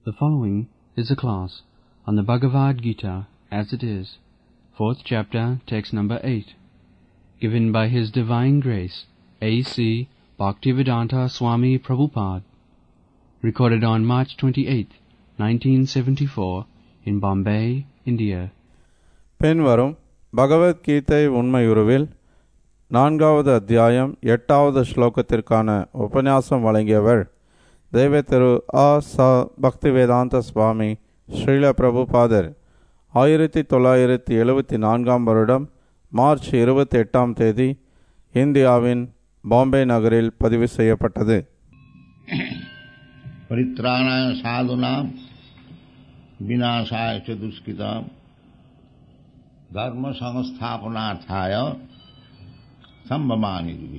The following is a class on the Bhagavad Gita as it is, fourth chapter, text number 8, given by His Divine Grace, A.C. Bhaktivedanta Swami Prabhupada, recorded on March 28, 1974, in Bombay, India. பின்வரும் பகவத்கீதை உண்மையுருவில் நான்காவது அத்தியாயம் எட்டாவது ஸ்லோகத்திற்கான உபன்யாசம் வழங்கியவர் தெய்வ திரு ஆ ச பக்திவேதாந்த சுவாமி ஸ்ரீல பிரபுபாதர் ஆயிரத்தி தொள்ளாயிரத்தி எழுபத்தி நான்காம் வருடம் மார்ச் இருபத்தி எட்டாம் தேதி இந்தியாவின் பாம்பே நகரில் பதிவு செய்யப்பட்டது परित्राणाय साधूनां विनाशाय च दुष्कृतां धर्म संस्थापनार्थाय संभवामि दिवे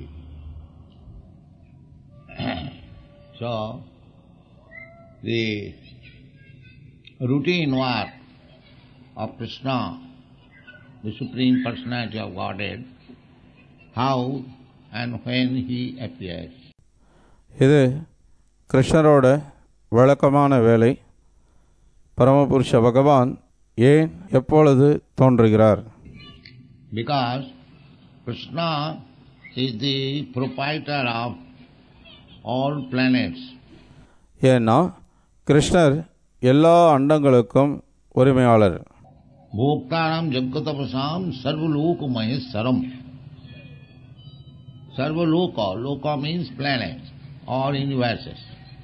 So, the routine work of Krishna, the Supreme Personality of Godhead, how and when he appears. இது கிருஷ்ணரோட வழக்கமான வேலை பரமபுருஷ பகவான் ஏன் எப்பொழுது தோன்றுகிறார் because Krishna is the proprietor of all planets. ஏன்னா கிருஷ்ணர் எல்லா அண்டங்களுக்கும் உரிமையாளர் Bhoktaram Jagatapasam Sarvaloka Maheswaram. Sarvaloka, loka means planets or universes.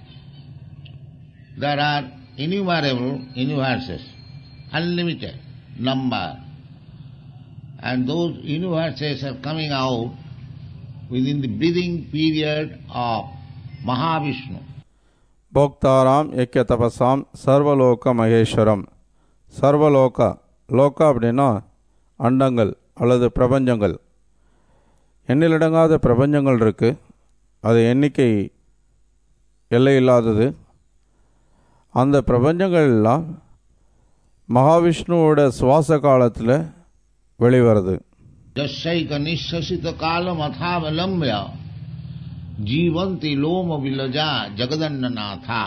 There are innumerable universes, unlimited number. And those universes are coming out within the breathing period of Mahavishnu. போக்தாராம் ஏக்கிய தபசாம் சர்வலோக மகேஸ்வரம் சர்வலோகா லோகா அப்படின்னா அண்டங்கள் அல்லது பிரபஞ்சங்கள் எண்ணிலடங்காத பிரபஞ்சங்கள் இருக்கு அது எண்ணிக்கை எல்லை இல்லாதது அந்த பிரபஞ்சங்கள் எல்லாம் மகாவிஷ்ணுவோட சுவாச காலத்தில் வெளிவருது यस्यैक निःशसित कालम अथावलंब्य जीवंती लोम विलजा जगदन्न नाथा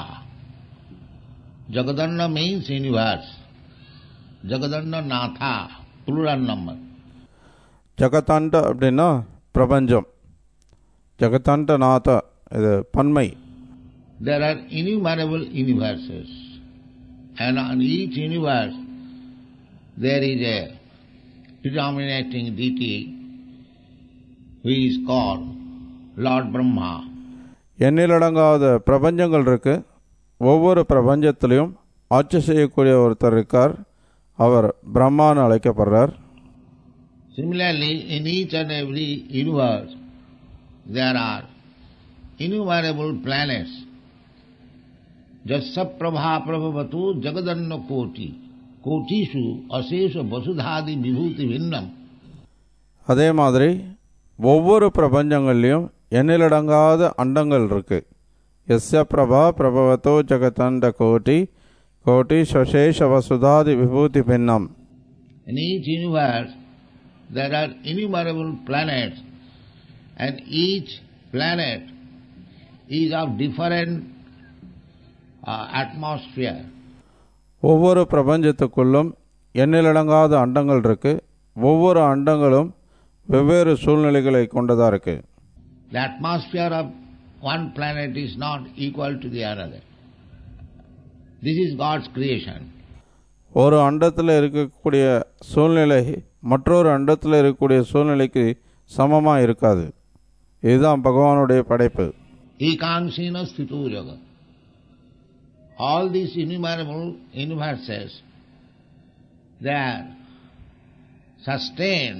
जगदन्न मीन्स यूनिवर्स जगदन्न नाथा प्लूरल नंबर ஜகத்தாண்ட அப்படின்னா பிரபஞ்சம் ஜகத்தாண்ட நாத இது பன்மை There are innumerable universes, and on each universe there is a predominating deity who is called Lord Brahma. எண்ணிலடங்காத பிரபஞ்சங்கள் இருக்கு ஒவ்வொரு பிரபஞ்சத்திலையும் ஆட்சி செய்யக்கூடிய ஒருத்தர் இருக்கார் அவர் பிரம்மான்னு அழைக்கப்படுறார் Similarly, in each and every universe, there are innumerable planets. Jasya prabha prabhavatu jagadanna koti, kotishu asesha vasudhadi vibhuti vinnam. அதே மாதிரி ஒவ்வொரு பிரபஞ்சங்கள்லையும் எண்ணிலடங்காத அண்டங்கள் இருக்கு எஸ்ய பிரபா பிரபவத்தோ ஜெகதண்ட கோட்டி கோட்டி ஸ்வசேஷ வசுதாதி விபூதி பின்னம் In each universe, there are innumerable planets, and each planet is of different uh, atmosphere. ஒவ்வொரு பிரபஞ்சத்துக்குள்ளும் எண்ணிலடங்காத அண்டங்கள் இருக்கு ஒவ்வொரு அண்டங்களும் வெவ்வேறு சூழ்நிலைகளை கொண்டதா இருக்கு The atmosphere of one planet is not equal to the other. This is God's creation. ஒரு அண்டத்தில் இருக்கக்கூடிய சூழ்நிலை மற்றொரு அண்டத்தில் இருக்கக்கூடிய சூழ்நிலைக்கு சமமாக இருக்காது இதுதான் பகவானுடைய படைப்பு Ekangsina sthito jagat. All these innumerable universes, they are sustained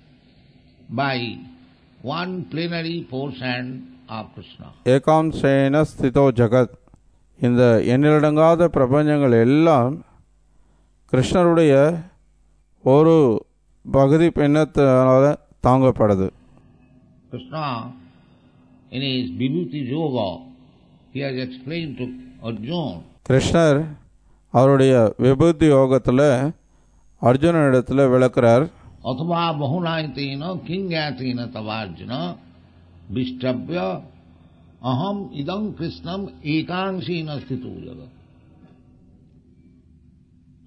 by one plenary portion of Krishna. ஏகாம் சேன ஸ்திதோ ஜகத் இந்த எண்ணிலடங்காத பிரபஞ்சங்கள் எல்லாம் கிருஷ்ணருடைய ஒரு பகுதி பின்னத்தினால தாங்கப்படுது Krishna, in his Vibhuti Yoga, he has explained to Arjuna கிருஷ்ணர் அவருடைய விபூதி யோகத்தில் அர்ஜுனனிடத்தில் விளக்குறார் अथवा बहुनायतेन किंज्ञातेन तवार्जुन विष्टव्य अहम इदं कृष्णम एकांशेन स्थितो जगत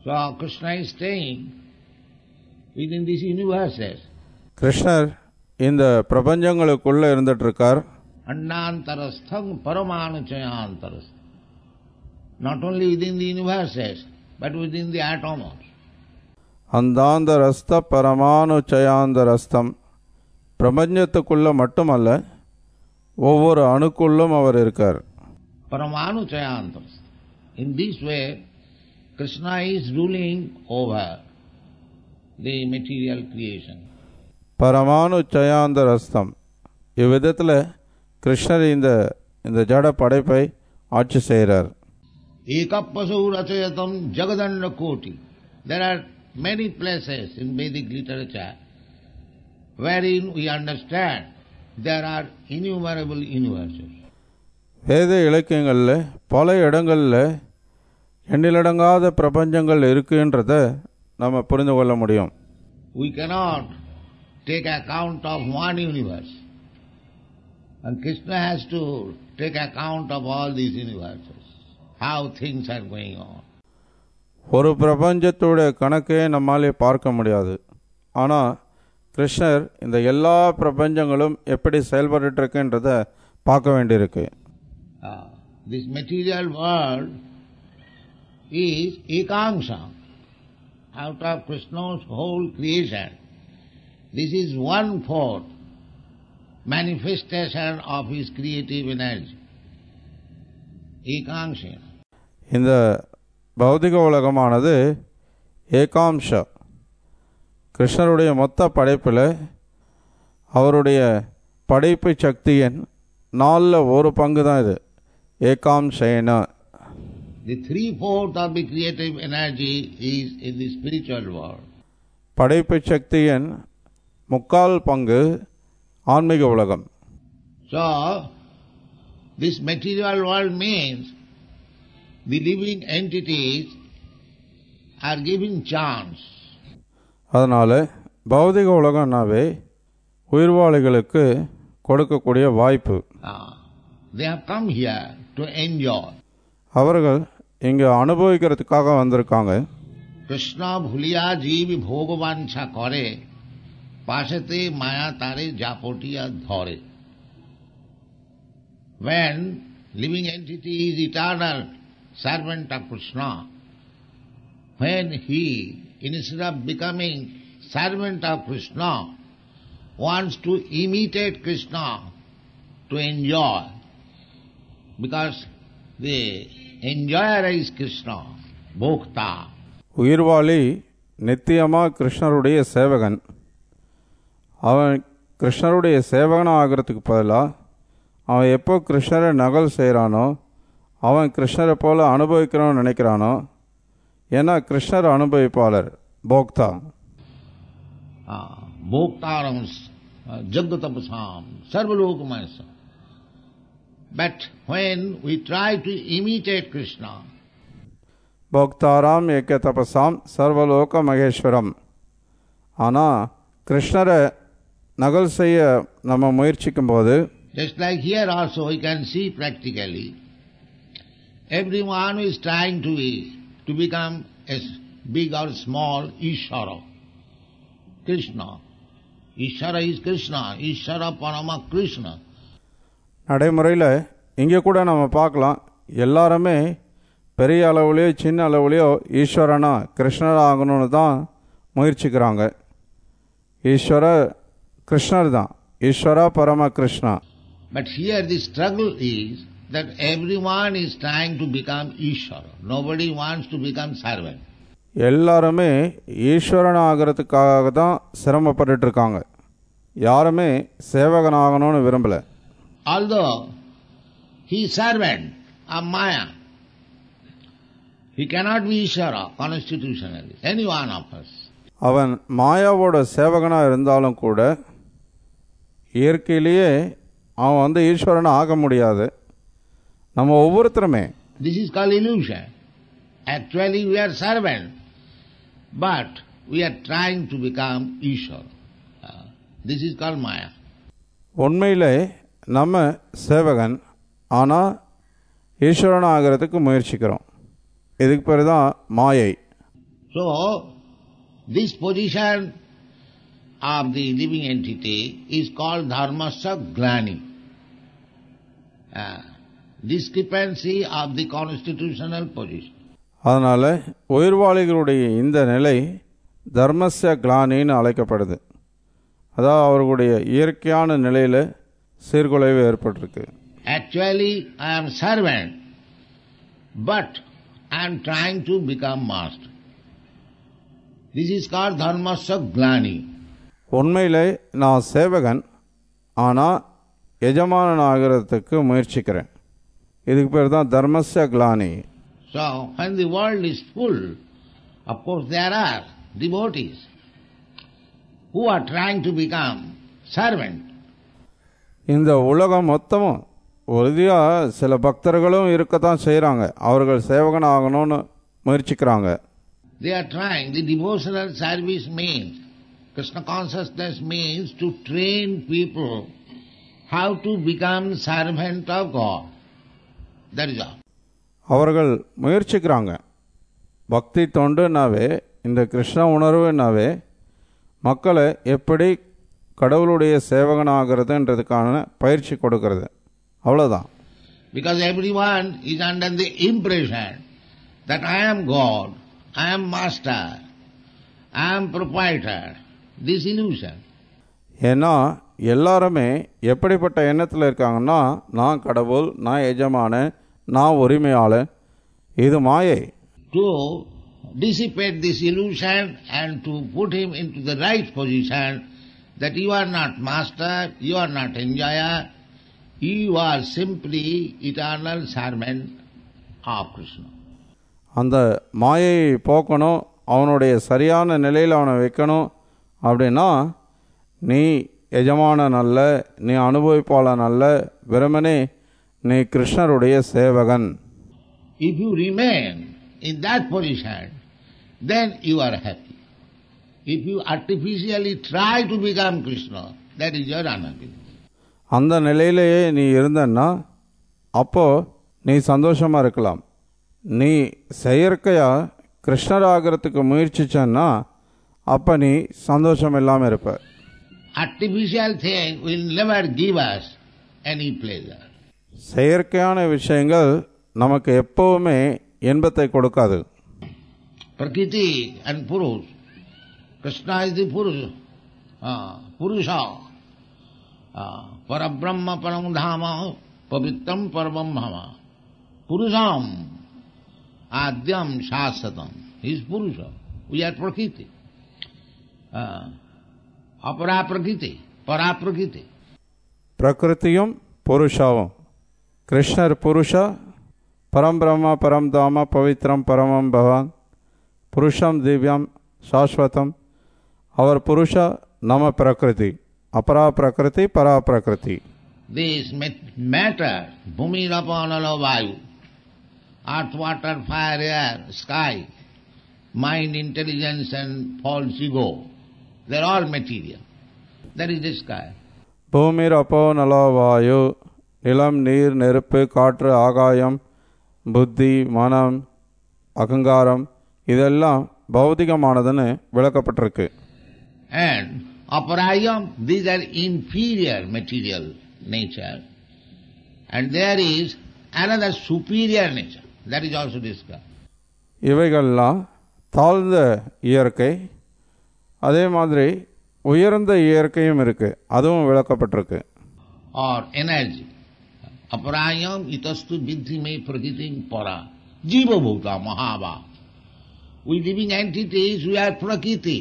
So Krishna is staying within these universes. கிருஷ்ணர் இந்த பிரபஞ்சங்களுக்குள்ளே இருந்துட்டு இருக்கார் Annantarastham paramanuchayantarastham. Not only within the universes, but within the atoms. அந்தாந்த ரஸ்த பரமானு சயாந்த ரஸ்தம் பிரபஞ்சத்துக்குள்ள மட்டுமல்ல ஒவ்வொரு அணுக்குள்ளும் அவர் இருக்கார் Paramanuchayantarastham. In this way, Krishna is ruling over the material creation. பரமானு சயாந்த ரஸ்தம் இவ்விதத்தில் கிருஷ்ணர் இந்த இந்த ஜட படைப்பை ஆட்சி செய்கிறார் Ekapasau rachayatam jagadanda koti. There are many places in Vedic literature wherein we understand there are innumerable universes. வேத இலக்கியங்களில் பல இடங்களில் எண்ணிலடங்காத பிரபஞ்சங்கள் இருக்குன்றத நம்ம புரிந்து கொள்ள முடியும் We cannot take account of one universe. And Krishna has to take account of all these universes, how things are going on. ஒரு பிரபஞ்சத்தோட கணக்கே நம்மாலே பார்க்க முடியாது ஆனால் கிருஷ்ணர் இந்த எல்லா பிரபஞ்சங்களும் எப்படி செயல்பட்டு இருக்குன்றத பார்க்க வேண்டியிருக்கு Uh, this material world is ekangsha. Out of Krishna's whole creation, this is one fourth manifestation of his creative energy. Ekangsha. இந்த பௌதிக உலகமானது ஏகாம்ஷா கிருஷ்ணருடைய மொத்த படைப்பில் அவருடைய படைப்பு சக்தியின் நாலில் ஒரு பங்கு தான் இது ஏகாம்சேனா The three fourth of the creative energy is in the spiritual world. படைப்பு சக்தியின் முக்கால் பங்கு ஆன்மீக உலகம் So, this material world means the living entities are given chance. அதனால் பௌதிக உலகம்னாவே உயிர்வாளிகளுக்கு கொடுக்கக்கூடிய வாய்ப்பு Ah, they have come here to enjoy. அவர்கள் இங்கே அனுபவிக்கிறதுக்காக வந்திருக்காங்க কৃষ্ণ ভুলিয়া জীব ভোগবাঞ্ছা করে পাশেতে মায়া তারে জাপটিয়া ধরে When living entity is eternal servant of Krishna, when he, instead of becoming servant of Krishna, wants to imitate Krishna to enjoy, because the enjoyer is Krishna, Bhokta. உயிர்வாளி நித்தியமாக கிருஷ்ணருடைய சேவகன் அவன் கிருஷ்ணருடைய சேவகனாக ஆகிறதுக்கு பதிலாக அவன் எப்போ கிருஷ்ணரை நகல் செய்கிறானோ அவன் கிருஷ்ணரை போல அனுபவிக்கணும்னு நினைக்கிறானோ ஏன்னா கிருஷ்ணர் அனுபவிப்பாளர் போக்தா uh, Bhoktarams, uh, Jagatapasam, Sarvalokamasam. But when we try to imitate Krishna, போக்தாராம் ஏக்க தபசாம் சர்வலோக மகேஸ்வரம் ஆனால் கிருஷ்ணரை நகல் செய்ய நம்ம முயற்சிக்கும் போது just like here also we can see practically, everyone who is trying to be, to become as big or small Ishvara, Krishna. Ishvara is Krishna, Ishvara Parama Krishna. நடைமுறையில் இங்கே கூட நம்ம பார்க்கலாம் எல்லாருமே பெரிய அளவுலேயோ சின்ன அளவுலேயோ ஈஸ்வரனா கிருஷ்ணர் ஆகணும்னு தான் முயற்சிக்கிறாங்க ஈஸ்வர கிருஷ்ணர் தான் ஈஸ்வரா பரம Krishna But here the struggle is that everyone is trying to become Ishvara. Nobody wants to become servant. எல்லாருமே ஈஸ்வரன் ஆகிறதுக்காக தான் சிரமப்பட்டுட்டு இருக்காங்க யாருமே சேவகன் ஆகணும்னு விரும்பலை Although he is servant of Maya, he cannot be Ishvara constitutionally, any one of us. அவன் மாயாவோட சேவகனாக இருந்தாலும் கூட இயற்கையிலேயே அவன் வந்து ஈஸ்வரன் ஆக முடியாது நம்ம ஒவ்வொருத்தருமே This is called illusion. Actually we are servant, but we are trying to become Ishvara. Uh, this is called Maya. உண்மையிலே நம்ம சேவகன் ஆனால் ஈஸ்வரன் ஆகிறதுக்கு முயற்சிக்கிறோம் இதுக்கு பேர் தான் மாயை So, this position of the living entity is called dharmasya glani. Uh, discrepancy of the constitutional position. அதனால் உயிர்வாளிகளுடைய இந்த நிலை தர்மஸ்ய கிளானின்னு அழைக்கப்படுது அதாவது அவர்களுடைய இயற்கையான நிலையில் சீர்குலைவு ஏற்பட்டிருக்கு Actually, I am servant, but I am trying to become master. This is called dharmasya glani. உண்மையிலே நான் சேவகன் ஆனால் எஜமானன் ஆகிறதுக்கு முயற்சிக்கிறேன் இதுக்கு பேர் தான் தர்மஸ்ய கிளானி So, when the world is full, of course there are devotees who are trying to become servant. இந்த உலகம் மொத்தமும் உறுதியாக சில பக்தர்களும் இருக்கத்தான் செய்கிறாங்க அவர்கள் சேவகன் ஆகணும்னு முயற்சிக்கிறாங்க They are trying. The devotional service means, Krishna consciousness means to train people how to become servant of God. That is all. அவர்கள் முயற்சிக்கிறாங்க பக்தி தொண்டுனாவே இந்த கிருஷ்ண உணர்வுனாவே மக்களை எப்படி கடவுளுடைய சேவகனாகிறதுன்றதுக்கான பயிற்சி கொடுக்கறது அவ்வளோதான் Because everyone is under the impression that I am God, I am master, I am proprietor. This illusion. ஏன்னா எல்லாருமே எப்படிப்பட்ட எண்ணத்தில் இருக்காங்கன்னா நான் கடவுள் நான் எஜமான நான் உரிமையாளர் இது மாயை To dissipate this illusion and to put him into the right position that you are not master, you are not enjoyer, you are simply eternal servant of Krishna. அந்த மாயையை போக்கணும் அவனுடைய சரியான நிலையில் அவனை வைக்கணும் அப்படின்னா நீ எஜமானன் அல்ல நீ அனுபவிப்பாளன் அல்ல வெறுமனே நீ கிருஷ்ணருடைய சேவகன் If you remain in that position, then you are happy. If you artificially try to become Krishna, that is your unhappiness. அந்த நிலையிலேயே நீ இருந்தன்னா அப்போ நீ சந்தோஷமா இருக்கலாம் நீ செயற்கையா கிருஷ்ணர் ஆகிறதுக்கு முயற்சிச்சன்னா அப்ப நீ சந்தோஷம் இல்லாமல் இருப்ப Artificial thing will never give us any pleasure. செயற்கையான விஷயங்கள் நமக்கு எப்பவுமே இன்பத்தை கொடுக்காது Prakriti and Purush. Krishna is the Purush. Uh, Purusha. Uh, Parabrahma Param Dhama Pavitram Paravam Bhama. Purusham. Adyam Shasatam. He is Purusha. We are Prakriti. Uh, Apara Prakriti. Para Prakriti. பிரகிருத்தியும் புருஷாவும் கிருஷ்ணர் புருஷா பரம் பிரம்ம பரம் தாம பவித்ரம் பரமம் பவான் புருஷம் திவ்யம் சாஸ்வதம் அவர் புருஷா நம பிரகிருதி அபரா பிரகிருதி பரா பிரகிருதி This mat- matter, Bhumi Rapanala Vayu, earth, water, fire, air, sky, mind, intelligence and false ego, they are all material. That is the sky. பூமிர் அப்போ நலோ வாயு நிலம் நீர் நெருப்பு காற்று ஆகாயம் புத்தி மனம் அகங்காரம் இதெல்லாம் பௌதிகமானதுன்னு விளக்கப்பட்டிருக்கு And aparayam, these are inferior material nature. And there is another superior nature. That is also discussed. இவைகள்லாம் தாழ்ந்த இயற்கை அதே மாதிரி உயர்ந்த இயற்கையும் இருக்கு அதுவும் விளக்கப்பட்டிருக்கு or energy. Aparayam itastu vidhi me prakritim para. Jiva bhuta mahava. We living entities, we are prakriti.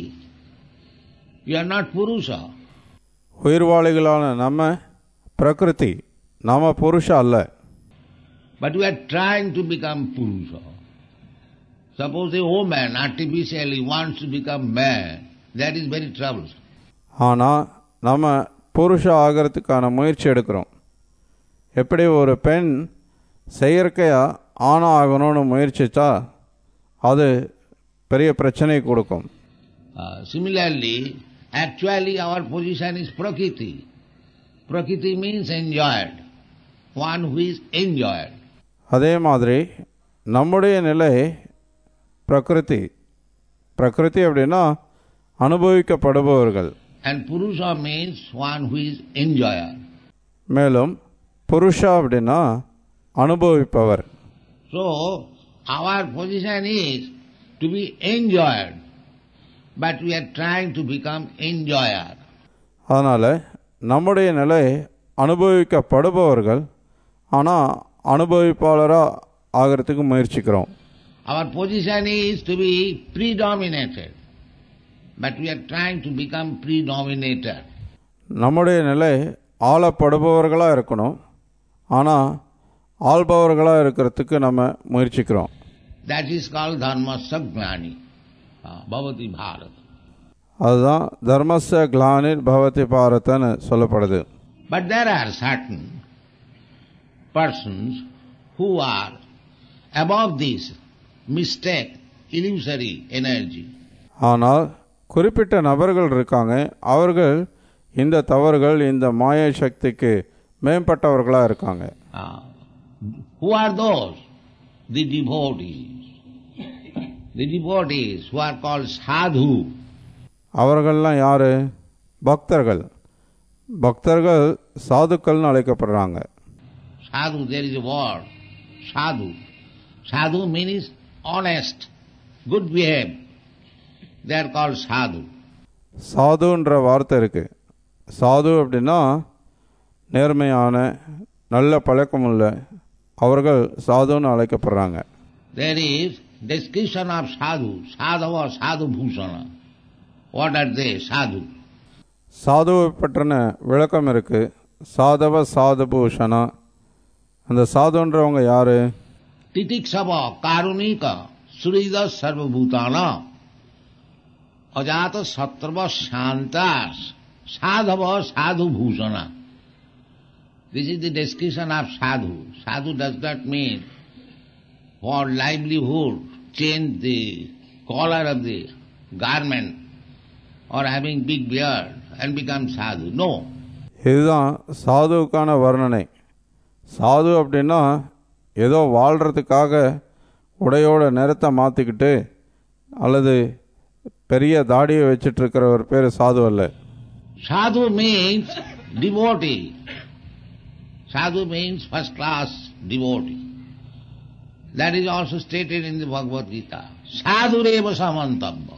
We are not purusha. உயிர்வாளிகளான நம்ம பிரகிருதி நாம புருஷ அல்ல But we are trying to become purusha. Suppose a woman artificially wants to become man, that is very troublesome. ஆனால் நம்ம புருஷ ஆகிறதுக்கான முயற்சி எடுக்கிறோம் எப்படி ஒரு பெண் செயற்கையாக ஆணா ஆகணும்னு முயற்சிச்சா அது பெரிய பிரச்சனை கொடுக்கும் Uh, similarly, actually our position is prakriti. Prakriti means enjoyed. One who is enjoyed. அதே மாதிரி நம்முடைய நிலை பிரகிருதி பிரகிருதி அப்படின்னா அனுபவிக்கப்படுபவர்கள் And Purusha means one who is enjoyer. மேலும் புருஷா அப்படின்னா அனுபவிப்பவர் So, our position is to be enjoyed, but we are trying to become enjoyer. அதனால் நம்முடைய நிலை அனுபவிக்கப்படுபவர்கள் ஆனால் அனுபவிப்பாளராக ஆகிறதுக்கு முயற்சிக்கிறோம் Our position is to be predominated, but we are trying to become predominator. நம்முடைய நிலை ஆளப்படுபவர்களாக இருக்கணும் ஆனால் ஆள்பவர்களாக இருக்கிறதுக்கு நம்ம முயற்சிக்கிறோம் That is called dharma sagnani, bhavati bharat. அதுதான் தர்மச கிளானிர் பவதி பாரதன்னு சொல்லப்படுது But there are certain persons who are above this mistake, illusory energy. ஆனால் குறிப்பிட்ட நபர்கள் இருக்காங்க அவர்கள் இந்த தவறுகள் இந்த மாய சக்திக்கு மேம்பட்டவர்களாக இருக்காங்க Ah, who are those? The devotees. The devotees who are called sadhu. அவர்கள்லாம் யாரு பக்தர்கள் பக்தர்கள் சாதுக்கள்னு அழைக்கப்படுறாங்க Sadhu, there is a word. Sadhu. Sadhu means honest, good behaved. They are called sadhu. சாதுன்ற வார்த்தை இருக்கு சாது அப்படின்னா நேர்மையான நல்ல பழக்கமுள்ள அவர்கள் சாதுன்னு அழைக்கப்படுறாங்க There is description of sadhu, sadhava, sadhu bhusana. What are they? Sadhu. சாதுவை பற்றின விளக்கம் இருக்கு சாதவ சாதுபூஷணா அந்த சாதுன்றவங்க யாரு Titiksava, karunika, surida sarvabhutana, ajata satrava shantas, sadhava sadhu bhusana. This is the description of sadhu. Sadhu does not mean for livelihood, change the color of the garment or having big beard and become sadhu. No. இதுதான் சாதுவுக்கான வர்ணனை சாது அப்படின்னா ஏதோ வாழ்கிறதுக்காக உடையோட நிறத்தை மாற்றிக்கிட்டு அல்லது பெரிய தாடியை வச்சிட்டு இருக்கிற ஒரு பேர் சாது அல்ல Sadhu means devotee. Sadhu means first class devotee. That is also stated in the Bhagavad Gita. Sadhureva samantabha.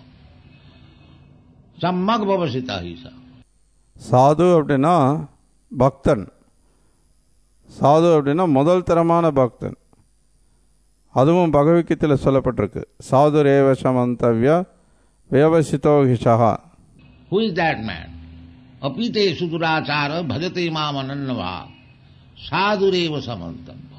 Sammak bhavasita hisa. சாது அப்படின்னா பக்தன் சாது அப்படின்னா முதல் தரமான பக்தன் அதுவும் பகவத்கீதையில் சொல்லப்பட்டிருக்கு சாது ரேவ சமந்தவ்ய வியவசித்தோ ஹிஷா Who is that man? Apite sudurachara bhajate mam anannava. Sadhureva samantabha.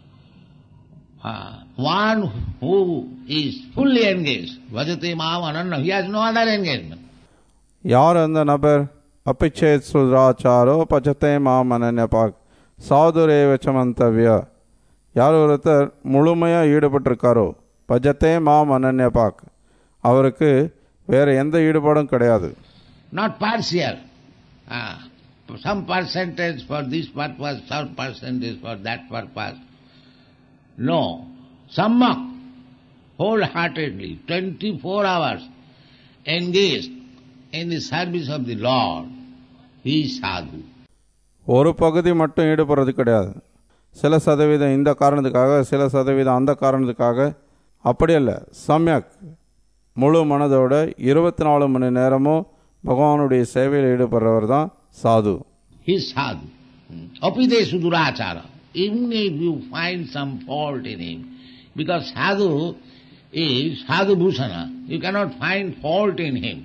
Ah, One who is fully engaged, bhajate mam anannava, he has no other engagement. யார் அந்த நபர் அப்பிச்சேத் சுராச்சாரோ பச்சத்தை மாமனன்ய பாக் சாதுரேவ சமந்தவ்ய யார் ஒருத்தர் முழுமையாக ஈடுபட்டிருக்காரோ பஜத்தே மாம் அனன்ய பாக் அவருக்கு வேற எந்த ஈடுபாடும் கிடையாது not partial. Ah, some percentage for this purpose, some percentage for that purpose. No. Sammak, wholeheartedly, 24 hours, engaged in the service of the Lord. He is sadhu. ஒரு பகுதி மட்டும் ஈடுபடுறது கிடையாது சில சதவீதம் இந்த காரணத்துக்காக சில சதவீதம் அந்த காரணத்துக்காக அப்படி அல்ல சமயக் முழு மனதோட இருபத்தி நாலு மணி நேரமும் பகவானுடைய சேவையில் ஈடுபடுறவர் தான் சாது He is sadhu. Apide sudurachara. Even if you find some fault in him, because sadhu is sadhu bhusana, you cannot find fault in him.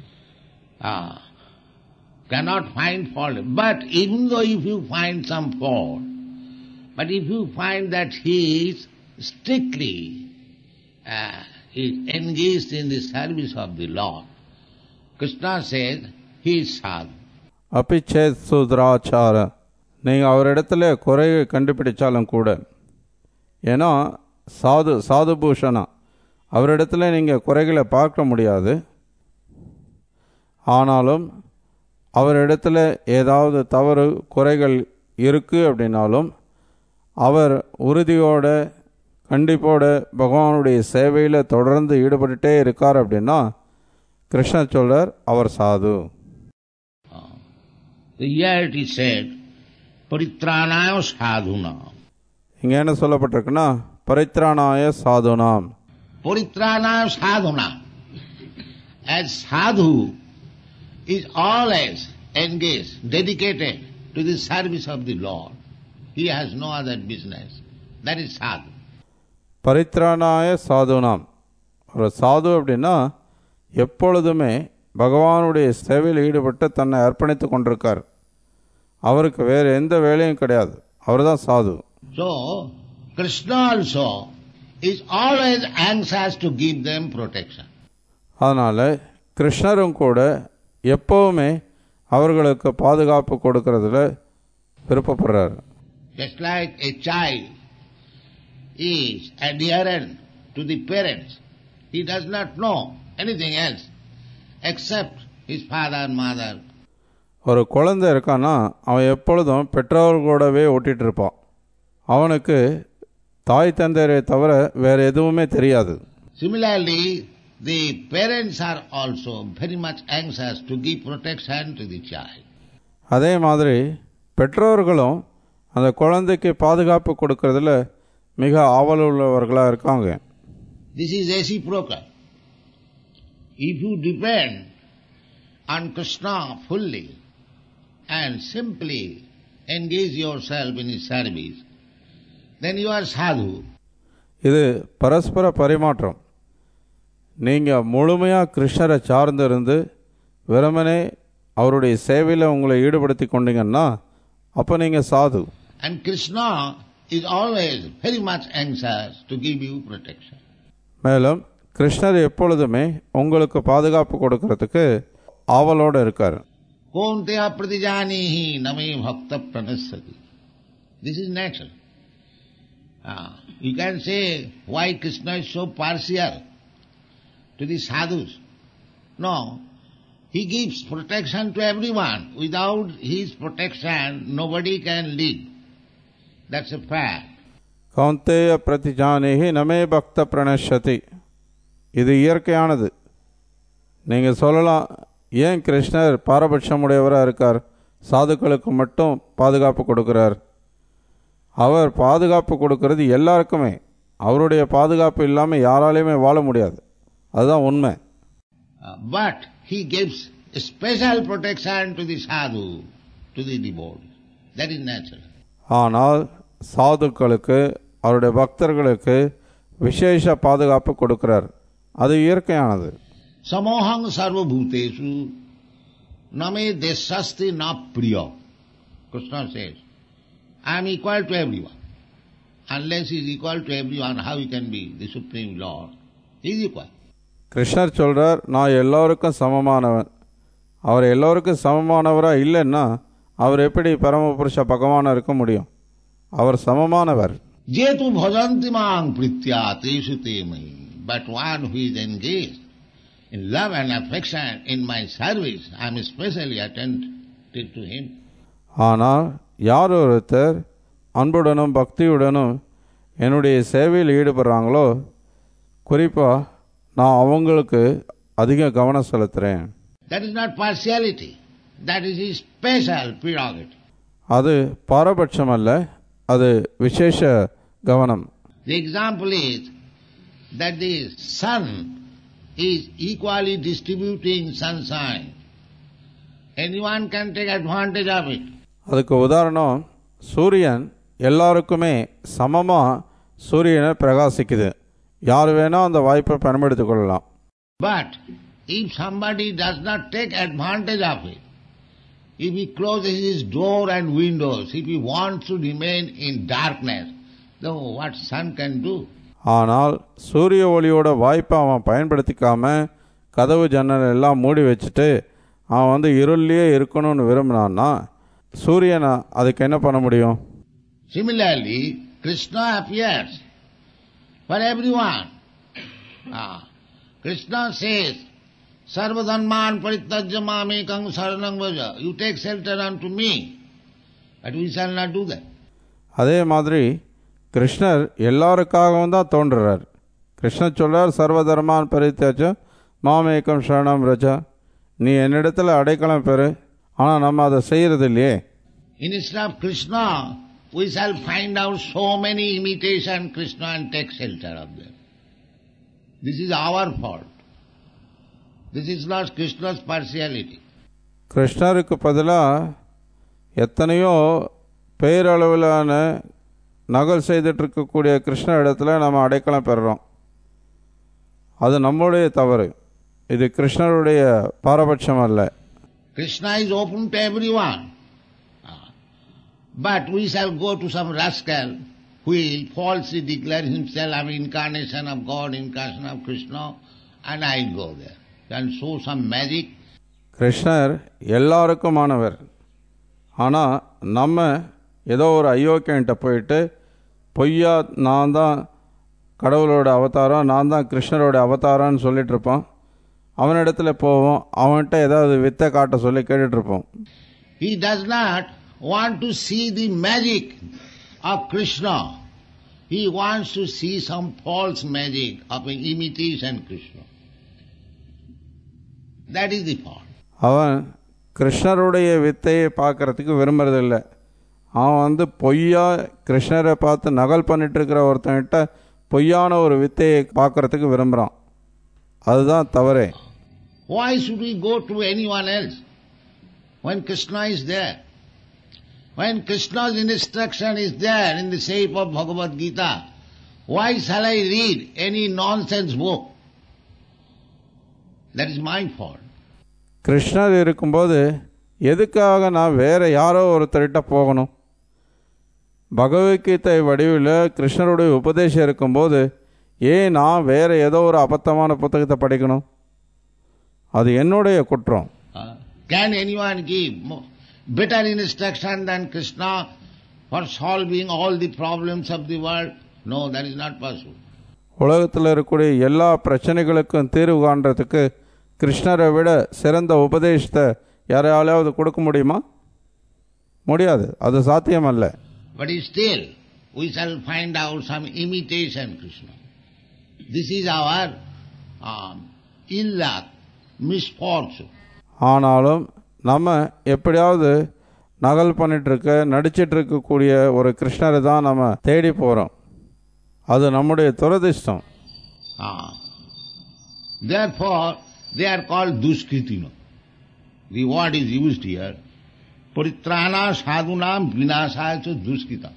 Ah, cannot find fault. But even though if you find some fault, but if you find that he is strictly uh, is engaged in the service of the Lord, Krishna says he is sadhu. அபிச்சேத் சுத்ராச்சார நீங்கள் அவரிடத்துல குறையை கண்டுபிடிச்சாலும் கூட ஏன்னா சாது சாது பூஷணா அவரிடத்துல நீங்கள் குறைகளை பார்க்க முடியாது ஆனாலும் அவரிடத்துல ஏதாவது தவறு குறைகள் இருக்குது அப்படின்னாலும் அவர் உறுதியோட கண்டிப்போட பகவானுடைய சேவையில் தொடர்ந்து ஈடுபட்டுட்டே இருக்கார் அப்படின்னா கிருஷ்ணர் சொல்றார் அவர் சாது Here it is said, Paritranaya sadhuna. இங்கே என்ன சொல்லப்பட்டிருக்குன்னா பரித்ராணாய சாதுனாம் Paritranaya sadhuna. As sadhu is always engaged, dedicated to the service of the Lord. He has no other business. That is sadhu. பரித்ராணாய சாதுனாம் ஒரு சாது அப்படின்னா எப்பொழுதுமே பகவானுடைய சேவையில் ஈடுபட்டு தன்னை அர்ப்பணித்து கொண்டிருக்கார் அவருக்கு வேறு எந்த வேலையும் கிடையாது அவர்தான் சாது So, Krishna also is always anxious to give them protection. அதனால் கிருஷ்ணரும் கூட எப்போவுமே அவர்களுக்கு பாதுகாப்பு கொடுக்கறதுல விருப்பப்படுறார் Just like a child is adherent to the parents, he does not know anything else except his father and mother. ஒரு குழந்தை இருக்கான்னா அவன் எப்பொழுதும் பெற்றோர்களோடவே ஓட்டிகிட்டு இருப்பான் அவனுக்கு தாய் தந்தையரை தவிர வேறு எதுவுமே தெரியாது Similarly, the parents are also very much anxious to give protection to the child. அதே மாதிரி பெற்றோர்களும் அந்த குழந்தைக்கு பாதுகாப்பு கொடுக்கறதுல மிக ஆவல் உள்ளவர்களாக இருக்காங்க This is reciprocal. If you depend on Krishna fully and simply engage yourself in his service, then you are sadhu. இது பரஸ்பர பரிமாற்றம் நீங்கள் முழுமையாக கிருஷ்ணரை சார்ந்து இருந்து வெறுமனே அவருடைய சேவையில் உங்களை ஈடுபடுத்தி கொண்டீங்கன்னா அப்போ நீங்கள் சாது And Krishna is always very much anxious to give you protection. மேலும் கிருஷ்ணர் எப்பொழுதுமே உங்களுக்கு பாதுகாப்பு கொடுக்கறதுக்கு ஆவலோடு இருக்கார் Konteya pratijanihi name bhakta pranasati. This is natural. Ah, you can say why Krishna is so partial to the sadhus. No, he gives protection to everyone. Without his protection, nobody can live. That's a fact. கௌந்தேய பிரதிஜானேகி நமே பக்த பிரணஷதி இது இயற்கையானது நீங்கள் சொல்லலாம் ஏன் கிருஷ்ணர் பாரபட்சமுடையவராக இருக்கார் சாதுக்களுக்கு மட்டும் பாதுகாப்பு கொடுக்கிறார் அவர் பாதுகாப்பு கொடுக்கறது எல்லாருக்குமே அவருடைய பாதுகாப்பு இல்லாமல் யாராலையுமே வாழ முடியாது அதுதான் உண்மை Uh, but he gives special protection to the sadhu, to the devotees. That is natural. ஆனால் சாதுக்களுக்கு அவருடைய பக்தர்களுக்கு விசேஷ பாதுகாப்பு கொடுக்கிறார் அது இயற்கையானது Samohang sarvabhutesu name desasti na priya. Krishna says, I am equal to everyone. Unless he is equal to everyone, how he can be the Supreme Lord? He is equal. கிருஷ்ணர் சொல்றார் நான் எல்லோருக்கும் சமமானவன் அவர் எல்லோருக்கும் சமமானவரா இல்லைன்னா அவர் எப்படி பரமபுருஷ பகவானா இருக்க முடியும் அவர் சமமானவர் Jetu bhajanti mang pritya tesu te mai. But one who is engaged in love and affection in my service, I am especially attentive to him. ஆனால் யார் ஒருத்தர் அன்புடனும் பக்தியுடனும் என்னுடைய சேவையில் ஈடுபடுறாங்களோ குறிப்பாக நான் அவங்களுக்கு அதிக கவனம் செலுத்துகிறேன் That is not partiality. That is his special prerogative. அது பாரபட்சம் அல்ல அது விசேஷ கவனம் The example is that the sun is equally distributing sunshine. Anyone can take advantage of it. அதுக்கு உதாரணம் சூரியன் எல்லாருக்குமே சமமாக சூரியனை பிரகாசிக்குது யார் வேணால் அந்த வாய்ப்பை பயன்படுத்திக் கொள்ளலாம் But if somebody does not take advantage of it, if he closes his door and windows, if he wants to remain in darkness, then what sun can do? ஆனால் சூரிய ஒளியோட வாய்ப்பை அவன் பயன்படுத்திக்காம கதவு ஜன்னல் எல்லாம் மூடி வச்சுட்டு அவன் வந்து இருள்லேயே இருக்கணும்னு விரும்பினான்னா சூரியனை அதுக்கு என்ன பண்ண முடியும் Similarly, Krishna appears for everyone. Ah, Krishna says, Sarvadhanman paritajya mamekang saranang vaja. You take shelter unto me. But we shall not do that. அதே மாதிரி கிருஷ்ணர் எல்லாருக்காகவும் தான் தோன்றுறார் கிருஷ்ணர் சொல்றார் சர்வதர்மான் பரித்தியாச்சும் மாமேக்கம் சரணம் ரஜா நீ என்னிடத்துல அடைக்கலம் பெறு ஆனால் நம்ம அதை செய்யறது இல்லையே Instead of Krishna, we shall find out so many imitation Krishna and take shelter of them. This is our fault. This is not Krishna's partiality. கிருஷ்ணருக்கு பதிலாக எத்தனையோ பேரளவிலான நகல் செய்துட்டு இருக்கக்கூடிய கிருஷ்ண இடத்துல நம்ம அடைக்கலம் பெறுறோம் அது நம்மளுடைய தவறு இது கிருஷ்ணருடைய பாரபட்சம் அல்ல Krishna is open to everyone. Ah. But we shall go to some rascal who will falsely declare himself an incarnation of God, incarnation of Krishna, and I'll go there and show some magic. கிருஷ்ணர் எல்லாருக்குமானவர் ஆனால் நம்ம ஏதோ ஒரு அயோக்கியன்ட்ட போயிட்டு பொய்யா நான் தான் கடவுளோட அவதாரம் நான் தான் கிருஷ்ணரோட அவதாரம்னு சொல்லிட்டு இருப்பான் அவனிடத்துல போவோம் அவன்கிட்ட ஏதாவது வித்தை காட்ட சொல்லி கேட்டுட்டு இருப்போம் He does not want to see the magic of Krishna. He wants to see some false magic of an imitation Krishna. That is the fault. அவன் கிருஷ்ணருடைய வித்தையை பார்க்கறதுக்கு விரும்புறதில்ல அவன் வந்து பொய்யா கிருஷ்ணரை பார்த்து நகல் பண்ணிட்டு இருக்கிற ஒருத்தன்கிட்ட பொய்யான ஒரு வித்தையை பார்க்கறதுக்கு விரும்புகிறான் அதுதான் தவறே Why should we go to anyone else when Krishna is there? When Krishna's instruction is there in the shape of Bhagavad Gita, why shall I read any nonsense book? That is my fault. கிருஷ்ணர் இருக்கும்போது எதுக்காக நான் வேற யாரோ ஒருத்தர்கிட்ட போகணும் பகவத்கீதை வடிவில் கிருஷ்ணருடைய உபதேசம் இருக்கும்போது ஏன் நான் வேற ஏதோ ஒரு அபத்தமான புத்தகத்தை படிக்கணும் அது என்னுடைய குற்றம் Uh, can anyone give mo- better instruction than Krishna for solving all the problems of the world? No, that is not possible. உலகத்தில் இருக்கக்கூடிய எல்லா பிரச்சனைகளுக்கும் தீர்வு காண்றதுக்கு கிருஷ்ணரை விட சிறந்த உபதேசத்தை யாராலையாவது கொடுக்க முடியுமா முடியாது அது சாத்தியமல்ல But still, we shall find out some imitation Krishna. This is our um, ill luck, misfortune. ஆனாலும் நம்ம எப்படியாவது நகல் பண்ணிட்டு இருக்க நடிச்சிட்டு இருக்கக்கூடிய ஒரு கிருஷ்ணரை தான் நம்ம தேடி போகிறோம் அது நம்முடைய துரதிர்ஷ்டம் Ah. Therefore, they are called duskritina. The word is used here. Paritrana sadhunam vinasaya cha duskrita.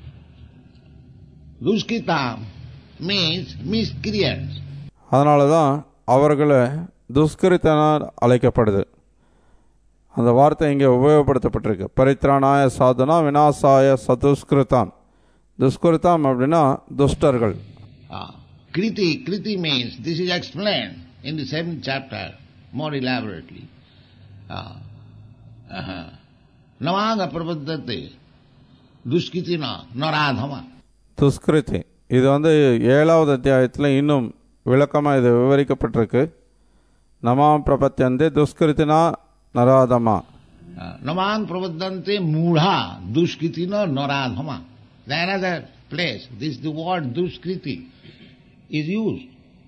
Duskrita means miscreants. அதனால தான் அவர்களை துஷ்கரித்தனால் அழைக்கப்படுது அந்த வார்த்தை இங்கே உபயோகப்படுத்தப்பட்டிருக்கு பரித்ராணாய சாதுனா வினாசாய சதுஷ்கிருதாம் துஷ்கிருதாம் அப்படின்னா துஷ்டர்கள் Ah. Kriti, Kriti means, this is explained in the seventh chapter more elaborately. Ah. Uh-huh. Namaga prapaddate duskritina naradhama. துஷ்கிருதி இது வந்து ஏழாவது அத்தியாயத்தில் இன்னும் விளக்கமாக இது விவரிக்கப்பட்டிருக்கு நமாம் பிரபத்தியந்தே துஷ்கிருத்தினா நராதமா Uh, Namang pravaddante mudha duskritina naradhama. The another place, this the word duskriti is used.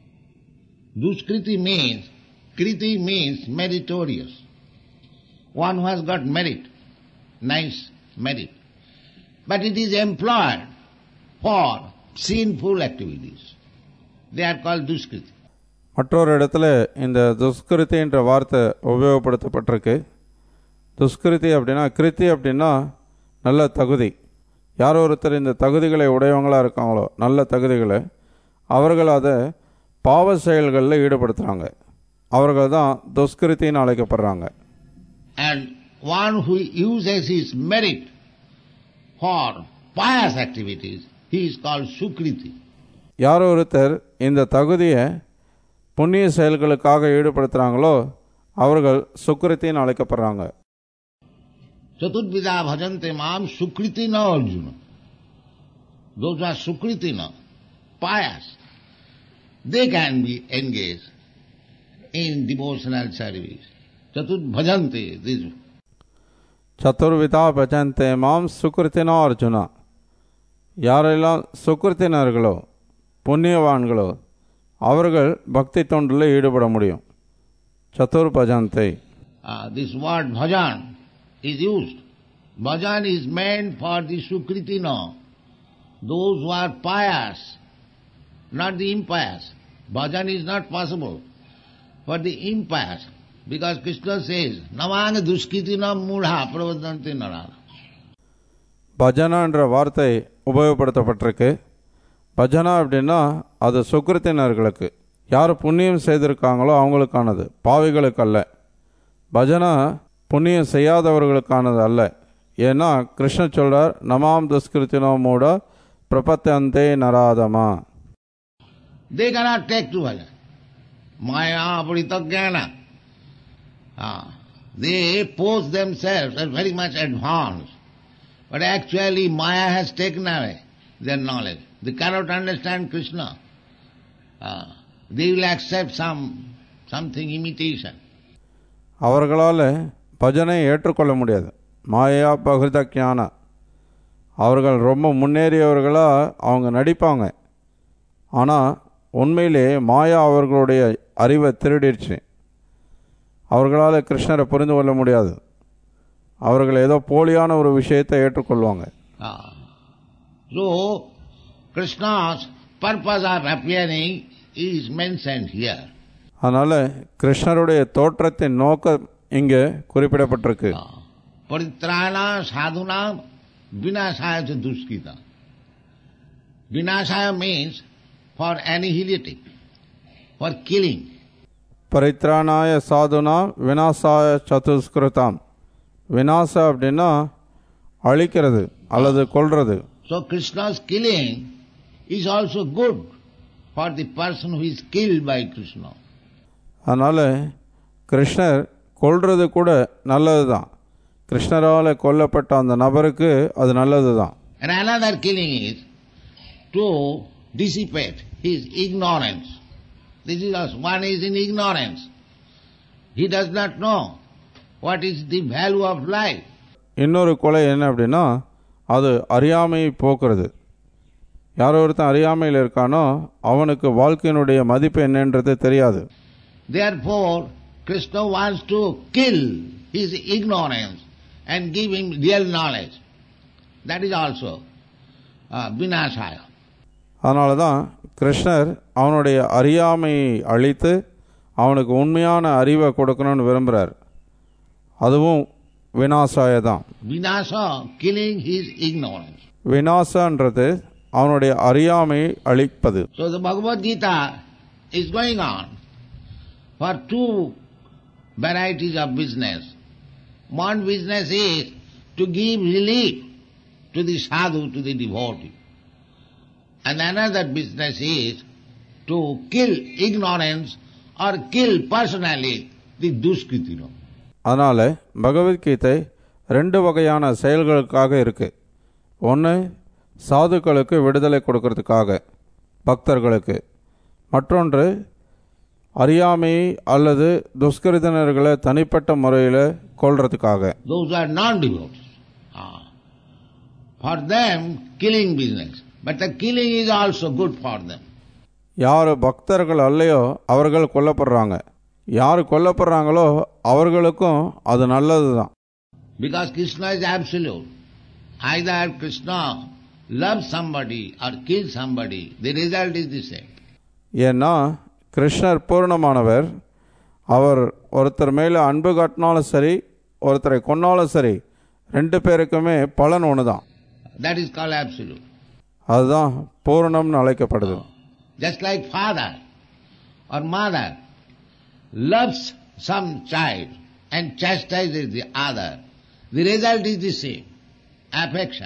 Duskriti means, kriti means meritorious. One who has got merit, nice merit. But it is employed for sinful activities. They are called duskriti. மற்றொரு இடத்துல இந்த துஷ்கிருத்தின்ற வார்த்தை உபயோகப்படுத்தப்பட்டிருக்கு துஷ்கிருதி அப்படின்னா கிருத்தி அப்படின்னா நல்ல தகுதி யார் ஒருத்தர் இந்த தகுதிகளை உடையவங்களாக இருக்காங்களோ நல்ல தகுதிகளை அவர்கள் அதை பாவ செயல்களில் ஈடுபடுத்துகிறாங்க அவர்கள் தான் துஷ்கிருத்தின்னு அழைக்கப்படுறாங்க And one who uses his merit for pious activities, he is called sukriti. யார் ஒருத்தர் இந்த தகுதியை புண்ணிய செயல்களுக்காக ஈடுபடுத்துகிறாங்களோ அவர்கள் சுக்கிருத்தின்னு அழைக்கப்படுறாங்க Chaturvida bhajante mam sukriti na arjuna. Those who are sukriti na, pious, they can be engaged in devotional service. Chatur bhajante, this சதுர்விதா பஜந்தே மாம் சுக்கிருத்தினா அர்ஜுனா யாரெல்லாம் சுக்கிருத்தினர்களோ புண்ணியவான்களோ அவர்கள் பக்தி தொண்டில் ஈடுபட முடியும் சத்துர் பஜந்தை Uh, this word bhajan is used. Bhajan is meant for the Sukritina, those who are pious, not the impious. Bhajan is not possible for the impious, because Krishna says, Namanga duskritina mudha pravadanti narana. பஜனா என்ற வார்த்தை உபயோகப்படுத்தப்பட்டிருக்கு பஜனா அப்படின்னா அது சுக்கிருத்தினர்களுக்கு யார் புண்ணியம் செய்திருக்காங்களோ அவங்களுக்கானது பாவிகளுக்கு அல்ல பஜனா புண்ணியம் செய்யாதவர்களுக்கானது அல்ல ஏன்னா கிருஷ்ணர் சொல்றார் நமாம் துஷ்கிருத்தினோ மூட பிரபத்தந்தே நராதமா They cannot take to bhajan. Maya apritagana. Ah, they pose themselves as very much advanced. But actually Maya has taken away their knowledge. They cannot understand Krishna. Ah, they will accept some something imitation. அவர்களால் பஜனை ஏற்றுக்கொள்ள முடியாது மாயா பகிர்த ஞான அவர்கள் ரொம்ப முன்னேறியவர்களாக அவங்க நடிப்பாங்க ஆனால் உண்மையிலே மாயா அவர்களுடைய அறிவை திருடிடுச்சு அவர்களால் கிருஷ்ணரை புரிந்து கொள்ள முடியாது அவர்கள் ஏதோ போலியான ஒரு விஷயத்தை ஏற்றுக்கொள்வாங்க Ah. So Krishna's purpose of appearing is mentioned here. அதனால் கிருஷ்ணருடைய தோற்றத்தின் நோக்கம் இங்கே குறிப்பிடப்பட்டிருக்கு Ah. Paritrana sadhuna vinasaya cha duskita. Vinasaya means for annihilating, for killing. பரித்ராணாய சாதுனா வினாசாய சதுஸ்கிருதாம் வினாசா அப்படின்னா அழிக்கிறது அல்லது கொல்றது So Krishna's killing is also good for the person who is killed by Krishna. அதனால் கிருஷ்ணர் கொல்றது கூட நல்லது தான் கிருஷ்ணரால் கொல்லப்பட்ட அந்த நபருக்கு அது நல்லது தான் And another killing is to dissipate his ignorance. This is also, one is in ignorance. He does not know what is the value of life. இன்னொரு கொலை என்ன அப்படின்னா அது அறியாமையை போக்குறது யாரோ ஒருத்தன் அறியாமையில் இருக்கானோ அவனுக்கு வாழ்க்கையினுடைய மதிப்பு என்னன்றது தெரியாது Therefore, Krishna wants to kill his ignorance and give him real knowledge. That is also uh, vinasaya. அதனால தான் கிருஷ்ணர் அவனுடைய அறியாமையை அழித்து அவனுக்கு உண்மையான அறிவை கொடுக்கணும்னு விரும்புகிறார் அதுவும் வினாசாய தான் Vinasa, killing his ignorance. வினாசன்றது அவனுடைய அறியாமையை அழிப்பது So the Bhagavad Gita is going on for two varieties of business. One business is to give relief to the sadhu, to the devotee. And another business is to kill ignorance or kill personally the duskritino. அதனால் பகவத்கீதை ரெண்டு வகையான செயல்களுக்காக இருக்கு ஒன்று சாதுக்களுக்கு விடுதலை கொடுக்கறதுக்காக பக்தர்களுக்கு மற்றொன்று அறியாமையை அல்லது துஷ்கிருதனர்களை தனிப்பட்ட முறையில் கொல்றதுக்காக Those are non-devotees. Ah. For them, killing business. But the killing is also good for them. யார் பக்தர்கள் அல்லையோ அவர்கள் கொல்லப்படுறாங்க யார் கொல்லப்படுறாங்களோ அவர்களுக்கும் அது நல்லது தான் Because Krishna is absolute. Either Krishna loves somebody or kills somebody, the result is the same. ஏன்னா கிருஷ்ணர் பூர்ணமானவர் அவர் ஒருத்தர் மேலே அன்பு காட்டினாலும் சரி ஒருத்தரை கொன்னாலும் சரி ரெண்டு பேருக்குமே பலன் ஒன்று தான் That is called absolute. அதுதான் பூரணம்னு அழைக்கப்படுது Just like father or mother loves some child and chastises the other, the result is the same. Affection.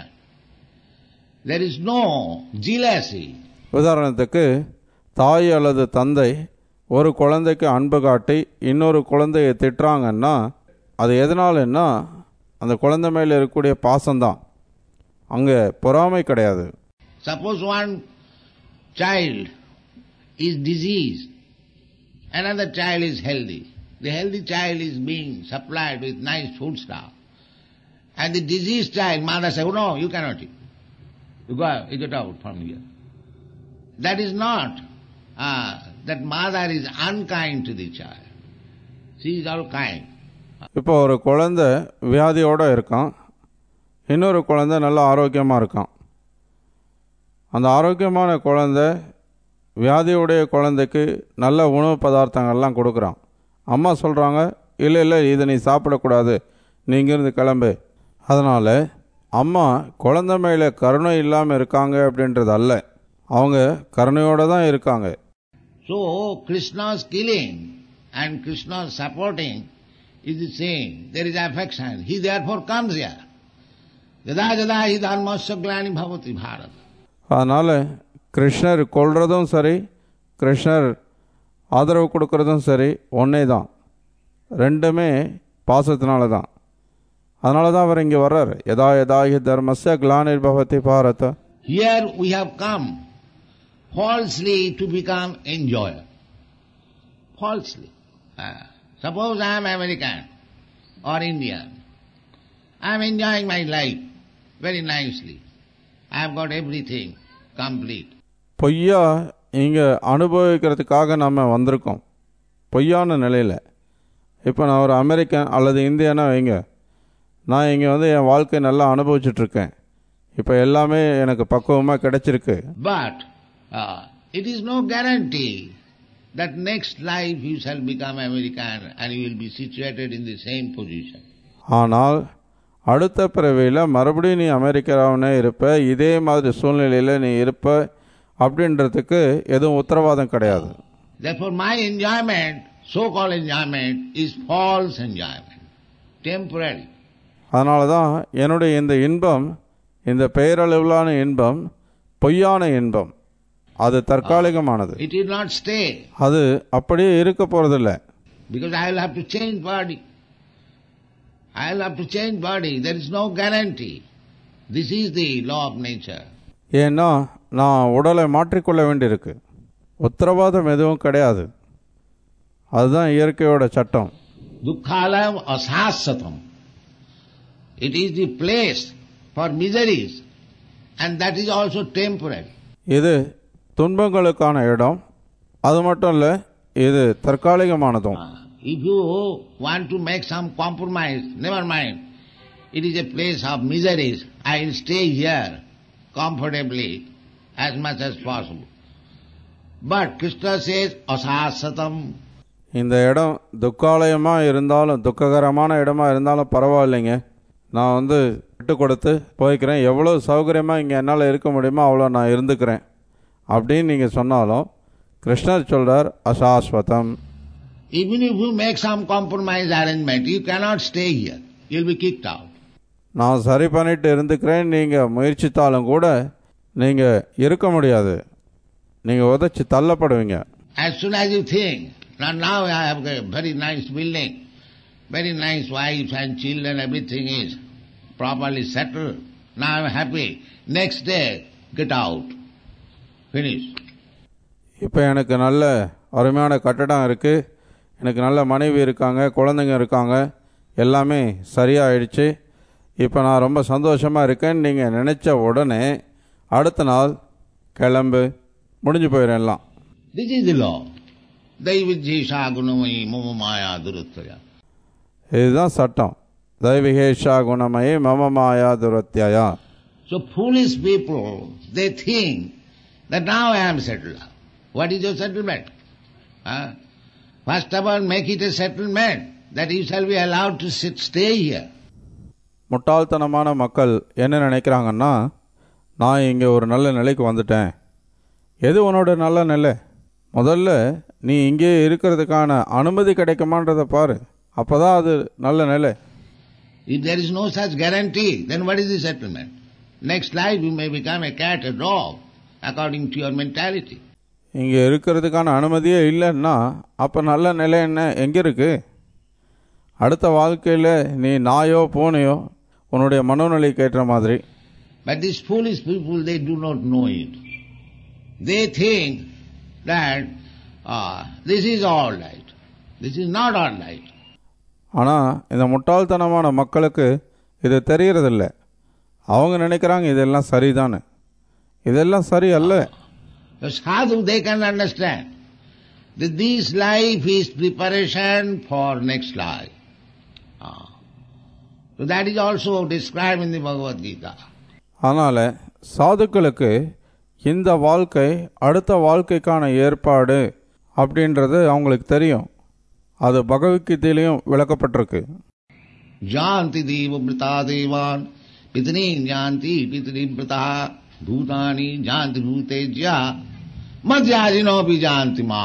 There is no jealousy. உதாரணத்துக்கு தாய் அல்லது தந்தை ஒரு குழந்தைக்கு அன்பு காட்டி இன்னொரு குழந்தையை திட்டுறாங்கன்னா அது எதனாலன்னா அந்த குழந்தை மேலே இருக்கக்கூடிய பாசம்தான் அங்கே பொறாமை கிடையாது Suppose one child is diseased, another child is healthy. The healthy child is being supplied with nice food stuff. And the diseased child, mother says, oh no, you cannot eat. You go, you get out from here. That is not uh, that mother is unkind to the child. She is all kind. இப்போ ஒரு குழந்தை வியாதியோடு இருக்கான் இன்னொரு குழந்தை நல்ல ஆரோக்கியமாக இருக்கான் அந்த ஆரோக்கியமான குழந்தை வியாதியுடைய குழந்தைக்கு நல்ல உணவு பதார்த்தங்கள்லாம் கொடுக்குறான் அம்மா சொல்கிறாங்க இல்லை இல்லை இதை நீ சாப்பிடக்கூடாது நீ இங்கேருந்து கிளம்பு அதனால் அம்மா குழந்தை மேலே கருணை இல்லாமல் இருக்காங்க அப்படின்றது அல்ல அவங்க கருணையோடு தான் இருக்காங்க So Krishna's killing and Krishna's supporting is the same. There is affection. He therefore comes here. Yada yada hi dharmasya glani bhavati bharat. அதனால் கிருஷ்ணர் கொல்றதும் சரி கிருஷ்ணர் ஆதரவு கொடுக்கறதும் சரி ஒன்றே தான் ரெண்டுமே பாசத்தினால தான் அதனால தான் அவர் இங்கே வர்றார் யதா யதா ஹி தர்மஸ்ய கிளானிர் பவதி பாரத Here we have come falsely to become enjoyer. Falsely. Ah, suppose I am American or Indian. I am enjoying my life very nicely. I have got everything complete. பொய்யா இங்கே அனுபவிக்கிறதுக்காக நம்ம வந்திருக்கோம் பொய்யான நிலையில் இப்போ நான் ஒரு அமெரிக்கன் அல்லது இந்தியனா வைங்க நான் இங்கே வந்து என் வாழ்க்கை நல்லா அனுபவிச்சுட்ருக்கேன் இப்போ எல்லாமே எனக்கு பக்குவமாக கிடைச்சிருக்கு But uh, it is no guarantee that next life you shall become American and you will be situated in the same position. ஆனால் அடுத்த பிறவியில் மறுபடியும் நீ அமெரிக்காவுனே இருப்ப இதே மாதிரி சூழ்நிலையில் நீ இருப்ப அப்படின்றதுக்கு எதுவும் உத்தரவாதம் கிடையாது Therefore my enjoyment, so-called enjoyment, is false enjoyment, temporary. அதனால தான் என்னுடைய இந்த இன்பம் இந்த பெயரளவிலான இன்பம் பொய்யான இன்பம் அது தற்காலிகமானது It will not stay அது அப்படியே இருக்க போகிறதில்ல because I will have to change body. I will have to change body. There is no guarantee. This is the law of nature. ஏன்னா நான் உடலை மாற்றிக்கொள்ள வேண்டியிருக்கு உத்தரவாதம் எதுவும் கிடையாது அதுதான் இயற்கையோட சட்டம் Dukhalam asasatam. It is the place for miseries and that is also temporary. இது துன்பங்களுக்கான இடம் அது மட்டும் இல்லை இது தற்காலிகமானதும் Uh, If you want to make some compromise, never mind. It is a place of miseries. I will stay here comfortably as much as possible. But Krishna says asasatam. இந்த இடம் துக்காலயமாக இருந்தாலும் துக்ககரமான இடமா இருந்தாலும் பரவாயில்லைங்க நான் வந்து விட்டு கொடுத்து போய்க்கிறேன் எவ்வளோ சௌகரியமாக இங்கே என்னால் இருக்க முடியுமோ அவ்வளோ நான் இருந்துக்கிறேன் அப்படின்னு நீங்கள் சொன்னாலும் கிருஷ்ணர் சொல்கிறார் அசாஸ்வதம் Even if you make some compromise arrangement, you cannot stay here. You'll be kicked out. நான் சரி பண்ணிட்டு இருந்துக்கிறேன் நீங்கள் முயற்சித்தாலும் கூட நீங்கள் இருக்க முடியாது நீங்கள் உதச்சி தள்ளப்படுவீங்க As soon as you think, now, now I have a very nice building, very nice wife and children, everything is properly settled. Now I'm happy. Next day, get out. Finish. இப்போ எனக்கு நல்ல அருமையான கட்டடம் இருக்குது எனக்கு நல்ல மனைவி இருக்காங்க குழந்தைங்க இருக்காங்க எல்லாமே சரியாயிடுச்சு இப்போ நான் ரொம்ப சந்தோஷமாக இருக்கேன்னு நீங்கள் நினச்ச உடனே அடுத்த நாள் கிளம்பு முடிஞ்சு போயிடும் எல்லாம் This is the law. Daivijisha gunamayi mama maya duruttaya. இதுதான் சட்டம் தெய்விகேஷா குணமயி மம மாயா துரத்தியா So foolish people, they think that now I am settled. What is your settlement? Huh? First of all, make it a settlement that you shall be allowed to sit, stay here. முட்டாள்தனமான மக்கள் என்ன நினைக்கிறாங்கன்னா நான் இங்கே ஒரு நல்ல நிலைக்கு வந்துட்டேன் எது உன்னோட நல்ல நிலை முதல்ல நீ இங்கே இருக்கிறதுக்கான அனுமதி கிடைக்குமான்றதை பாரு அப்போ தான் அது நல்ல நிலை If there is no such guarantee, then what is the settlement? Next life you may become a cat, a dog, according to your mentality. இங்கே இருக்கிறதுக்கான அனுமதியே இல்லைன்னா அப்போ நல்ல நிலை என்ன எங்கே இருக்கு அடுத்த வாழ்க்கையில் நீ நாயோ பூனையோ உன்னுடைய மனோநிலைக்கு ஏற்ற மாதிரி But these foolish people, they do not know it. They think that ah, this is all right. This is not all right. ஆனால் இந்த முட்டாள்தனமான மக்களுக்கு இது தெரியறதில்ல அவங்க நினைக்கிறாங்க இதெல்லாம் சரிதானே இதெல்லாம் சரி அல்ல The sadhu, they can understand that this life is preparation for next life. Ah. So that is also described in the Bhagavad Gita. அதனால் சாதுக்களுக்கு இந்த வாழ்க்கை அடுத்த வாழ்க்கைக்கான ஏற்பாடு அப்படின்றது அவங்களுக்கு தெரியும் அது பகவத்கீதையிலையும் விளக்கப்பட்டிருக்கு Janti deva vrita devan, pitani janti pitani vrita, bhutani janti bhutejya, madhyajinopi janti ma.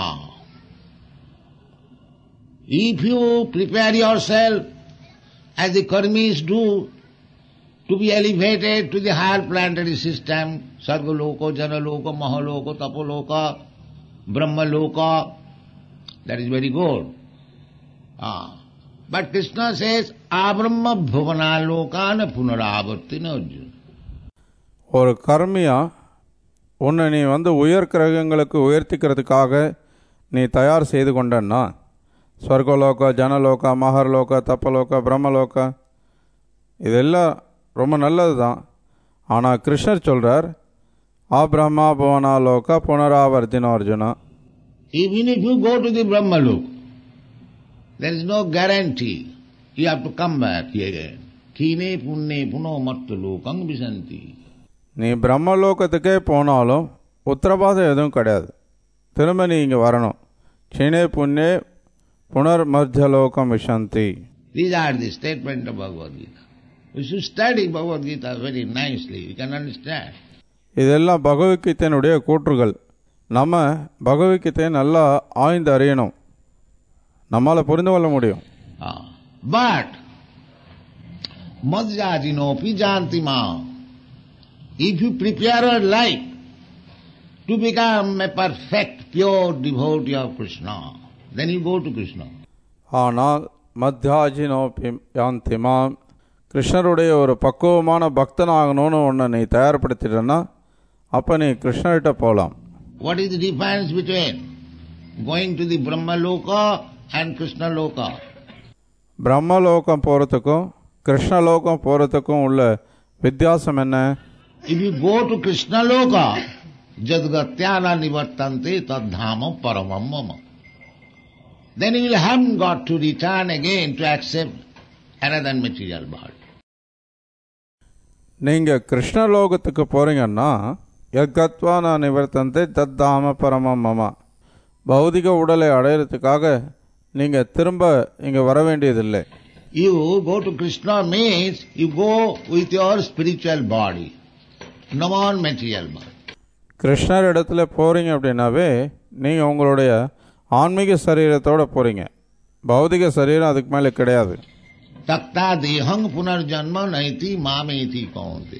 If you prepare yourself as the karmis do to be elevated to the higher planetary system, Sargaloko, Janaloko, Mahaloko, Tapoloka, Brahmaloka, that is very good. Ah. But Krishna says, Abrahma bhuvanalokana punaravartina Arjuna. ஒரு கர்மியா உன்னை நீ வந்து உயர் கிரகங்களுக்கு உயர்த்திக்கிறதுக்காக நீ தயார் செய்து கொண்டன்னா ஸ்வர்கலோக ஜனலோக மகர்லோக தப்பலோக பிரம்மலோக இதெல்லாம் ரொம்ப நல்லது தான் ஆனால் கிருஷ்ணர் சொல்கிறார் ஆ Brahma புவனாலோக புனராவர்த்தின Arjuna Even if you go to the Brahmalok, there is no guarantee. You have to come back here again. Kine punne puno matta lokang visanti. நீ பிரம்மலோகத்துக்கே போனாலும் உத்தரவாதம் எதுவும் கிடையாது திரும்ப நீ இங்கே வரணும் சினே புண்ணே புனர்மர்ஜலோகம் விஷந்தி These are the statement of Bhagavad Gita. We should study Bhagavad Gita very nicely. We can understand. இதெல்லாம் பகவத்கீதையினுடைய கூற்றுகள் நம்ம பகவத்கீதையை நல்லா ஆய்ந்து அறியணும் நம்மால் புரிந்து கொள்ள முடியும் Ah. But madhyajinopi janti ma. If you prepare your life to become a perfect, pure devotee of Krishna, then you go to Krishna. ஆனால் மத்தியாஜினோபி யாந்திமாம் கிருஷ்ணருடைய ஒரு பக்குவமான பக்தனாகணும்னு ஒன்று நீ தயார்படுத்திட்டன்னா அப்போ நீ கிருஷ்ணர்கிட்ட போகலாம் What is the difference between going to the Brahma Loka and Krishna Loka? பிரம்மலோகம் போகிறதுக்கும் கிருஷ்ணலோகம் போகிறதுக்கும் உள்ள வித்தியாசம் என்ன If you go to Krishna Loka, jadgatyana nivartante tadhama paramam mama. Then you will haven't got to return again to accept another material body. நீங்கள் கிருஷ்ணலோகத்துக்கு போகிறீங்கன்னா எத்கத்வா நான் நிவர்த்தந்தை தத்தாம பரமம் மம பௌதிக உடலை அடையிறதுக்காக நீங்கள் திரும்ப இங்கே வர வேண்டியதில்லை You go to Krishna means you go with your spiritual body, non-material body. கிருஷ்ணர் இடத்துல போகிறீங்க அப்படின்னாவே நீங்கள் உங்களுடைய ஆன்மீக சரீரத்தோட போகிறீங்க பௌதிக சரீரம் அதுக்கு மேலே கிடையாது Takta dehang punarjanma naiti mameti kaunte.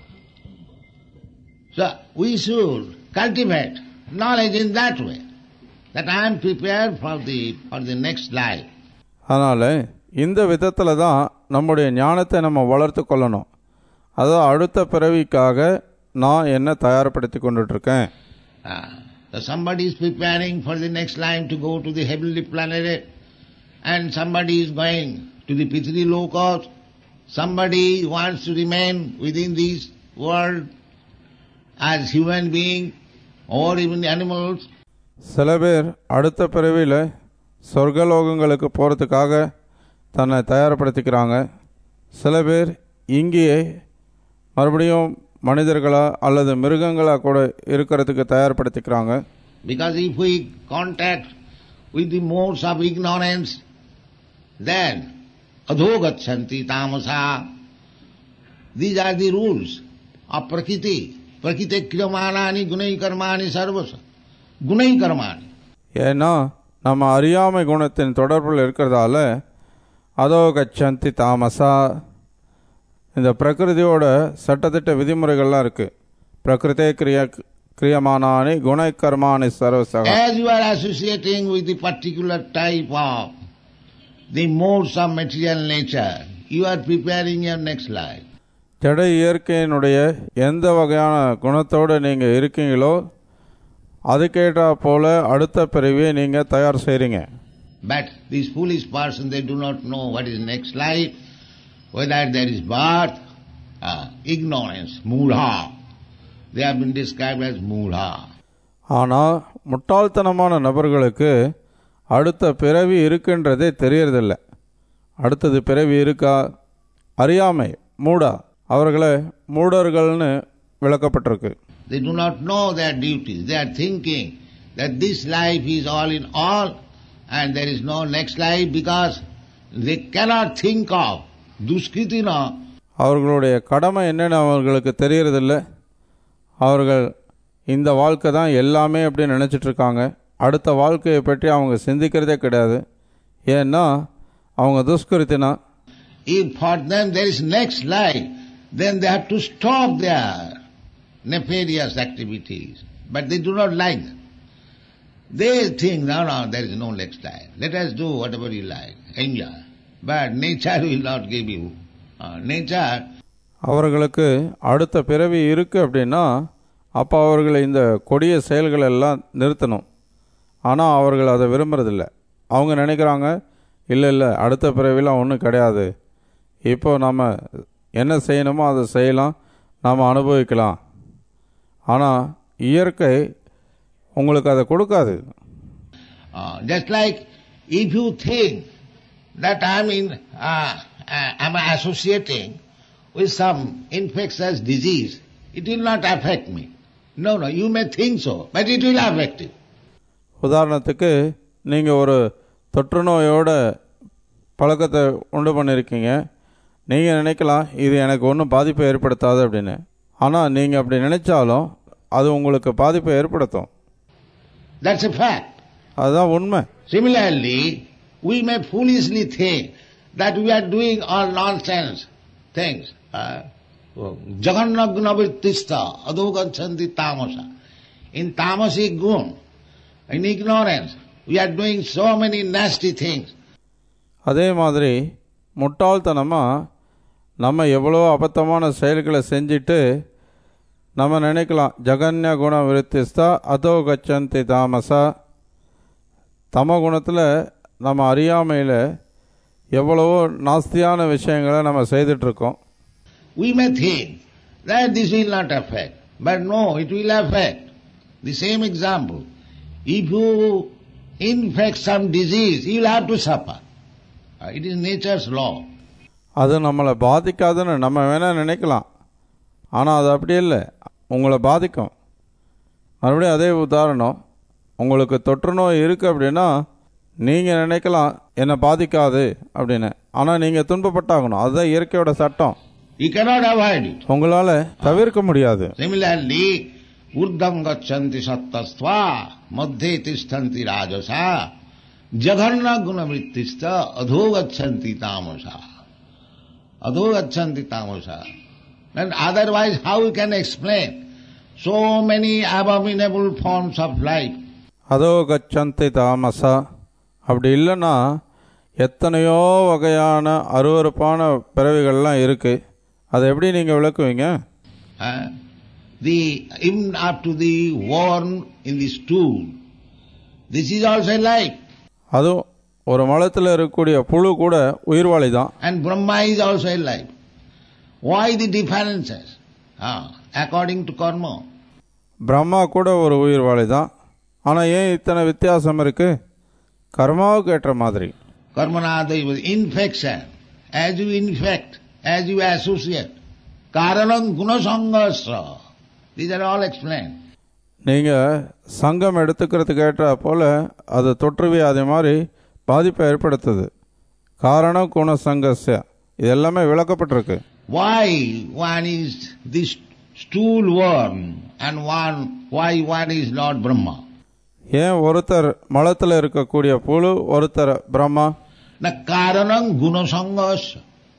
So we should cultivate knowledge in that way, that I am prepared for the for the next life. அதனால் இந்த விதத்தில் தான் நம்முடைய ஞானத்தை நம்ம வளர்த்து கொள்ளணும் அதான் அடுத்த பிறவிக்காக நான் என்ன தயார்படுத்தி கொண்டுட்ருக்கேன் Ah, so somebody is preparing for the next life to go to the heavenly planet, and somebody is going to the Pitri Lokas, somebody wants to remain within this world as human being or even animals. சில பேர் அடுத்த பிறவியில் சொர்க்கலோகங்களுக்கு போகிறதுக்காக தன்னை தயார்படுத்திக்கிறாங்க சில பேர் இங்கேயே மறுபடியும் மனிதர்களா அல்லது மிருகங்களா கூட இருக்கிறதுக்கு தயார்படுத்திக்கிறாங்க Because if we contact with the modes of ignorance, then adhogachanti tamasa. These are the rules of prakriti. Prakriti kriyamanani gunai karmani sarvasa. Gunai karmani. ஏன்னா நம்ம அறியாமை குணத்தின் தொடர்பில் இருக்கிறதால அதோ கச்சந்தி தாமசா இந்த பிரகிருதியோட சட்டத்திட்ட விதிமுறைகள்லாம் இருக்குது பிரகிருதே கிரிய கிரியமானானி குணை கர்மானி சர்வசகா As you are associating with the particular type of the modes of material nature, you are preparing your next life. ஜட இயற்கையினுடைய எந்த வகையான குணத்தோடு நீங்கள் இருக்கீங்களோ அதுக்கேற்றா போல அடுத்த பிறவியை நீங்கள் தயார் செய்கிறீங்க But these foolish person, they do not know what is next life, whether there is birth, uh, ignorance, mudha. they have been described as mula. ஆனால் முட்டாள்தனமான நபர்களுக்கு அடுத்த பிறவி இருக்குன்றதே தெரியறதில்ல அடுத்தது பிறவி இருக்கா அறியாமை மூடா அவர்களை மூடர்கள்னு விளக்கப்பட்டிருக்கு They do not know their duties. They are thinking that this life is all in all and there is no next life because they cannot think of duskritina. அவர்களுடைய கடமை என்னன்னு அவர்களுக்கு தெரியறதில்ல அவர்கள் இந்த வாழ்க்கை தான் எல்லாமே அப்படின்னு நினச்சிட்டு இருக்காங்க அடுத்த வாழ்க்கையை பற்றி அவங்க சிந்திக்கிறதே கிடையாது ஏன்னா அவங்க துஷ்கரித்தினா If for them there is next life, then they have to stop their nefarious activities. But they do not like that. They think, no, no, there is no next life. Let us do whatever you like, enjoy. But nature will not give you. Uh, nature அவர்களுக்கு அடுத்த பிறவி இருக்குது அப்படின்னா அப்போ அவர்கள் இந்த கொடிய செயல்கள் எல்லாம் நிறுத்தணும் ஆனால் அவர்கள் அதை விரும்புறதில்ல அவங்க நினைக்கிறாங்க இல்லை இல்லை அடுத்த பிறவிலாம் ஒன்றும் கிடையாது இப்போ நம்ம என்ன செய்யணுமோ அதை செய்யலாம் நாம் அனுபவிக்கலாம் ஆனால் இயற்கை உங்களுக்கு அதை கொடுக்காது Uh, just like if you think that I'm in, uh, uh, I'm associating with some infectious disease, it will not affect me. No, no, you may think so, but it will affect you. உதாரணத்துக்கு நீங்கள் ஒரு தொற்று நோயோட பழக்கத்தை உண்டு பண்ணியிருக்கீங்க நீங்கள் நினைக்கலாம் இது எனக்கு ஒன்றும் பாதிப்பை ஏற்படுத்தாது அப்படின்னு ஆனால் நீங்கள் அப்படி நினைச்சாலும் அது உங்களுக்கு பாதிப்பை ஏற்படுத்தும் That's a fact. அதுதான் உண்மை Similarly, we may foolishly think that we are doing all nonsense things. Uh, Jagannagnavittista adhoganchanti tamasa. In tamasic gun, in ignorance, we are doing so many nasty things. அதே மாதிரி முட்டாள்தனமாக நம்ம எவ்வளோ அபத்தமான செயல்களை செஞ்சுட்டு நம்ம நினைக்கலாம் ஜகன்ய குண விருத்திஸ்தா அதோ கச்சந்தி தாமசா தம குணத்தில் நம்ம அறியாமையில் எவ்வளவோ நாஸ்தியான விஷயங்களை நம்ம செய்துட்ருக்கோம் We may think that this will not affect, but no, it will affect. The same example. If you infect some disease, you will have to suffer. Uh, It is nature's law. அது நம்மளை பாதிக்காதுன்னு நம்ம வேணால் நினைக்கலாம் ஆனால் அது அப்படி இல்லை உங்களை பாதிக்கும் மறுபடியும் அதே உதாரணம் உங்களுக்கு தொற்று நோய் இருக்குது அப்படின்னா நீங்கள் நினைக்கலாம் என்னை பாதிக்காது அப்படின்னு ஆனால் நீங்கள் துன்பப்பட்டாகணும் அதுதான் இயற்கையோட சட்டம் You cannot avoid it. உங்களால் தவிர்க்க முடியாது Similarly, urdham gachanti sattastva, madhye tishtanti rajasa, jaghanna gunavrittista, adho gachanti tamasa. Adho gachanti tamasa. And otherwise, how we can explain so many abominable forms of life? அதோ கச்சந்தி தாமசா அப்படி இல்லைன்னா எத்தனையோ வகையான அருவருப்பான பிறவிகள்லாம் இருக்குது அதை எப்படி நீங்கள் விளக்குவீங்க Uh, the even up to the worm in the stool, this is also life. அதுவும் ஒரு மலத்தில் இருக்கக்கூடிய புழு கூட உயிர்வாளி தான் And Brahma is also alive. Why the differences? Ah, according to karma. Brahma கூட ஒரு உயிர்வாளி தான் ஆனால் ஏன் இத்தனை வித்தியாசம் இருக்கு கர்மாவுக்கு ஏற்ற மாதிரி Karmanada was infection. As you infect, as you associate. Karanam gunasangasra. These are all explained. நீங்கள் சங்கம் எடுத்துக்கிறதுக்கு ஏற்ற போல் அது தொற்று வியாதி மாதிரி பாதிப்பை ஏற்படுத்துது காரணம் குண சங்கஸ்ய இது எல்லாமே விளக்கப்பட்டிருக்கு Why one is this stool worm and one, why one is not Brahma? ஏன் ஒருத்தர் மலத்தில் இருக்கக்கூடிய புழு ஒருத்தர் Brahma Na karanam gunasangasya.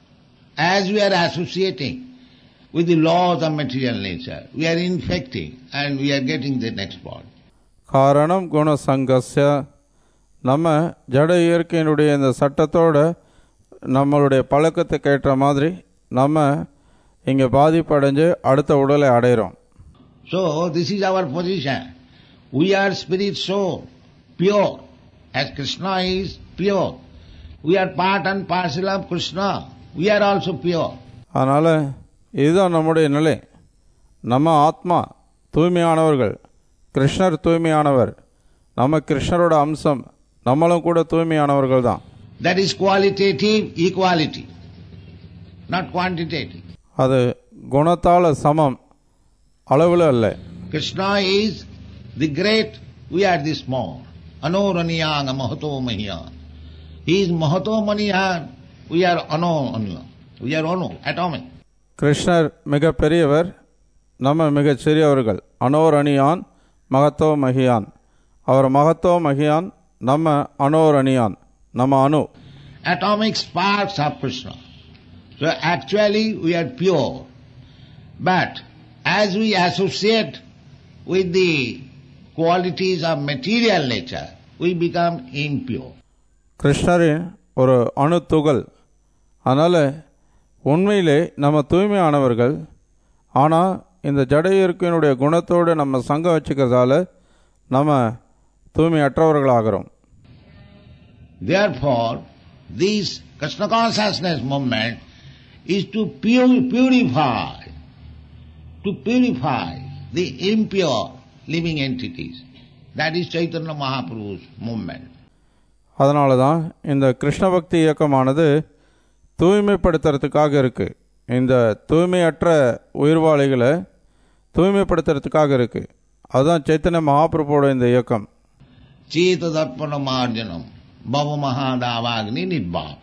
As we are associating with the laws of material nature, we are infecting and we are getting the next body. காரணம் குண சங்கஸ்ய நம்ம ஜட இயற்கையினுடைய இந்த சட்டத்தோட நம்மளுடைய பழக்கத்துக்கு ஏற்ற மாதிரி நம்ம இங்கே பாதிப்படைஞ்சு அடுத்த உடலை அடைகிறோம் So this is our position. We are spirit soul, pure, as Krishna is pure. We are part and parcel of Krishna. We are also pure. அதனால் இதுதான் நம்முடைய நிலை நம்ம ஆத்மா தூய்மையானவர்கள் கிருஷ்ணர் தூய்மையானவர் நம்ம கிருஷ்ணரோட அம்சம் நம்மளும் கூட தூய்மையானவர்கள் தான் That is qualitative equality, not quantitative. அது குணத்தால சமம் அளவில் அல்ல Krishna is the great, we are the small. Anoraniyanga mahato mahiyan. He is mahato maniyan, we are anoraniyang. We are ano, atomic. கிருஷ்ணர் மிக பெரியவர் நம்ம மிகச் சிறியவர்கள் அனோர் அணியான் மகத்தோ மகியான் அவர் மகத்தோ மகியான் நம்ம அனோர் அணியான் நம்ம அணு Atomic sparks of Krishna. So actually we are pure. But as we associate with the qualities of material nature, we become impure. கிருஷ்ணரின் ஒரு அணு துகள் அதனால் உண்மையிலே நம்ம தூய்மையானவர்கள் ஆனால் இந்த ஜட இயற்கையினுடைய குணத்தோடு நம்ம சங்கம் வச்சுக்கிறதால நம்ம தூய்மையற்றவர்களாகிறோம் Therefore, this Krishna consciousness movement is to pu- purify, to purify the impure living entities. That is Chaitanya Mahaprabhu's movement. அதனால தான் இந்த கிருஷ்ண பக்தி இயக்கமானது தூய்மைப்படுத்துறதுக்காக இருக்கு இந்த தூய்மையற்ற உயிர்வாளிகளை தூய்மைப்படுத்துறதுக்காக இருக்கு அதுதான் சைத்தன்ய மகாபிரபுவோட இந்த இயக்கம் Chetadarpana marjanam, bhava mahadavagni nidbhav.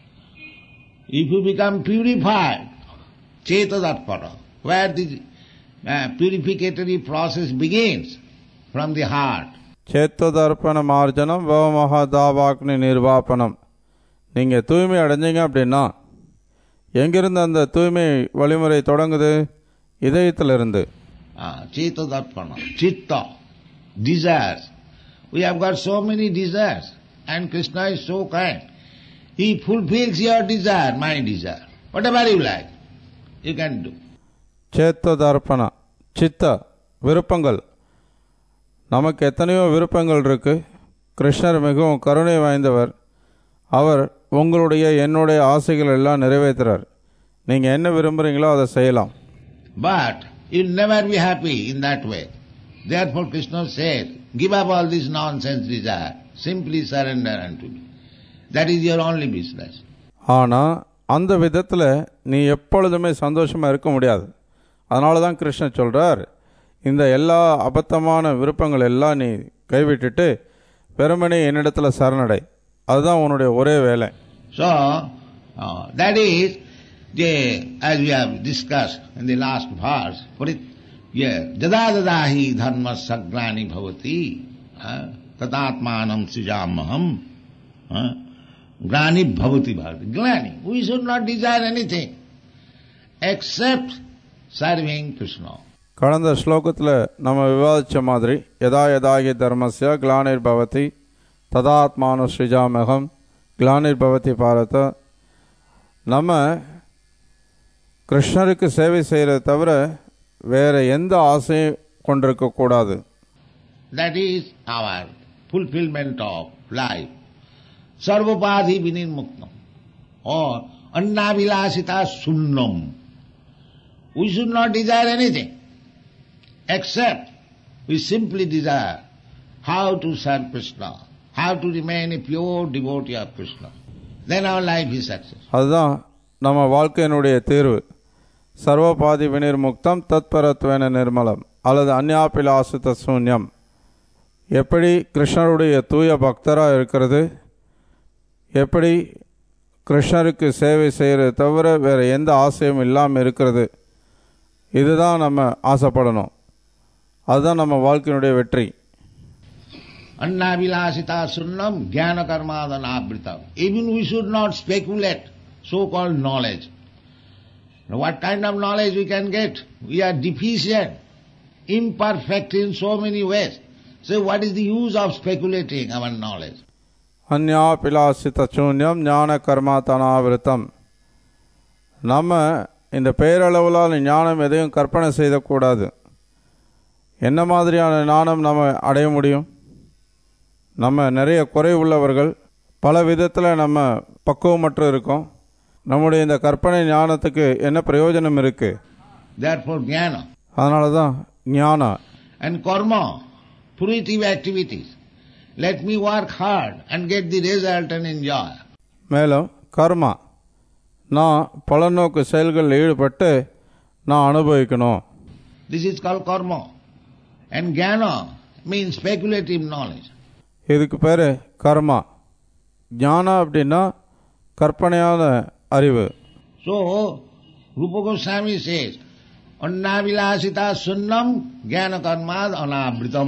If you become purified, Chetadarpana, where the uh, purificatory process begins, from the heart, சேத்ததர்ப்பண மார்ஜனம் பவமகாதாவாக்னி நிர்வாபனம் நீங்கள் தூய்மை அடைஞ்சீங்க அப்படின்னா எங்கிருந்து அந்த தூய்மை வழிமுறை தொடங்குது இதயத்திலிருந்து uh, Chetadarpana, chitta, desires. We have got so many desires, and Krishna is so kind. He fulfills your desire, my desire. Whatever you like, you can do. சேத்ததர்ப்பண சித்த விருப்பங்கள் நமக்கு எத்தனையோ விருப்பங்கள் இருக்கு கிருஷ்ணர் மிகவும் கருணை வாய்ந்தவர் அவர் உங்களுடைய என்னுடைய ஆசைகள் எல்லாம் நிறைவேற்றுறார் நீங்கள் என்ன விரும்புகிறீங்களோ அதை செய்யலாம் But you'll never be happy in that way. Therefore Krishna said, give up all this nonsense desire, simply surrender unto me. That is your only business. ஆனால் அந்த விதத்தில் நீ எப்பொழுதுமே சந்தோஷமாக இருக்க முடியாது அதனால தான் கிருஷ்ணர் சொல்கிறார் இந்த எல்லா அபத்தமான விருப்பங்கள் எல்லாம் நீ கைவிட்டுட்டு வெறுமனே என்னிடத்துல சரணடை அதுதான் உன்னுடைய ஒரே வேலை So, uh, that is, the, as we have discussed in the last verse, Parit, yeah, jada dada hi dharma saglani bhavati, uh, tatatmanam sijamaham, uh, glani bhavati bhavati, glani. We should not desire anything except serving Krishna. கடந்த ஸ்லோகத்தில் நம்ம விவாதித்த மாதிரி யதா யதாகி தர்மஸ்ய கிளானிர் பவதி ததாத்மானு ஸ்ரீஜாமகம் கிளானிர் பவதி பாரத நம்ம கிருஷ்ணருக்கு சேவை செய்கிறத தவிர வேற எந்த ஆசையும் கொண்டிருக்கக்கூடாது That is our fulfillment of life. Sarvapadhi vinirmuktam or annavilasita sunnam. We should not desire anything except we simply desire how to serve Krishna, how to remain a pure devotee of Krishna. Then our life is successful. அதுதான் நம்ம வாழ்க்கையினுடைய தீர்வு சர்வபாதி வினிர்முக்தம் தத்பரத்வேன நிர்மலம் அல்லது அந்யாபிலாசித சூன்யம் எப்படி கிருஷ்ணருடைய தூய பக்தராக இருக்கிறது எப்படி கிருஷ்ணருக்கு சேவை செய்கிறது தவிர வேறு எந்த ஆசையும் இல்லாமல் இருக்கிறது இதுதான் நம்ம ஆசைப்படணும் அதுதான் நம்ம வாழ்க்கையினுடைய வெற்றி Annavilasita sunnam jnana karmadanabritam. Even we should not speculate so-called knowledge. Now, what kind of knowledge we can get? We are deficient, imperfect in so many ways. So what is the use of speculating our knowledge? அந்யாபிலாசித சூன்யம் ஞான கர்மா தனாவிருத்தம் நம்ம இந்த பெயரளவிலான ஞானம் எதையும் கற்பனை செய்யக்கூடாது என்ன மாதிரியான ஞானம் நம்ம அடைய முடியும் நம்ம நிறைய குறை உள்ளவர்கள் பல விதத்தில் நம்ம பக்குவமற்று இருக்கோம் நம்முடைய இந்த கற்பனை ஞானத்துக்கு என்ன பிரயோஜனம் இருக்குது Therefore jnana. அதனால தான் ஞான And karma, fruitive activities. Let me work hard and get the result and enjoy. மேலும் கர்மா நான் பலநோக்கு செயல்களில் ஈடுபட்டு நான் அனுபவிக்கணும் This is called karma. And jnana means speculative knowledge. இதுக்கு பேர் கர்மா ஞானம் அப்படின்னா கற்பனையான அறிவு So, Rupa Goswami says, Annavilasita sunnam jnana karmad anavritam.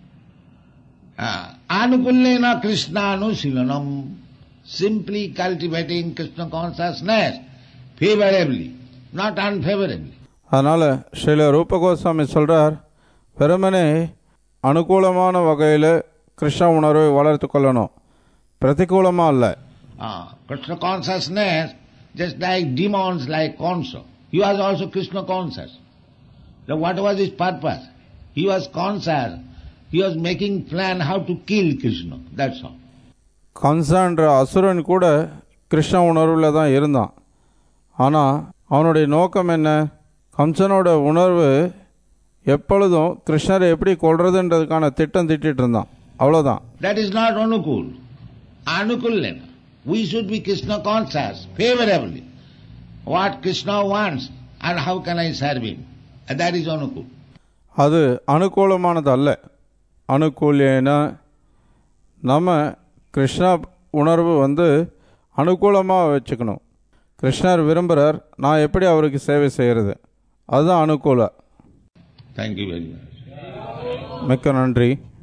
Anukullena Krishnanu Simply cultivating Krishna consciousness favorably, not unfavorably. அதனால் ஸ்ரீல ரூபகோஸ்வாமி சொல்கிறார் வெறுமனே அனுகூலமான வகையில் கிருஷ்ண உணர்வை வளர்த்து கொள்ளணும் பிரதிகூலமாக இல்லை Ah, Krishna consciousness, just like demons like Kansa, he was also Krishna conscious. So what was his purpose? He was conscious. He was making plan how to kill Krishna. That's all. கம்சான்ற அசுரன் கூட கிருஷ்ண உணர்வில் தான் இருந்தான் ஆனால் அவனுடைய நோக்கம் என்ன கம்சனோட உணர்வு எப்பொழுதும் கிருஷ்ணரை எப்படி கொள்றதுன்றதுக்கான திட்டம் திட்டிட்டு இருந்தான் அவ்வளோதான் That is not Anukul. Anukullena. We should be Krishna conscious, favorably. What Krishna wants and how can I serve him? And that is Anukul. அது அனுகூலமானது அல்ல அனுகூலியன நம்ம கிருஷ்ணா உணர்வு வந்து அனுகூலமாக வச்சுக்கணும் கிருஷ்ணர் விரும்புகிறார் நான் எப்படி அவருக்கு சேவை செய்கிறது அதுதான் அனுகூல Thank you very much. மிக்க நன்றி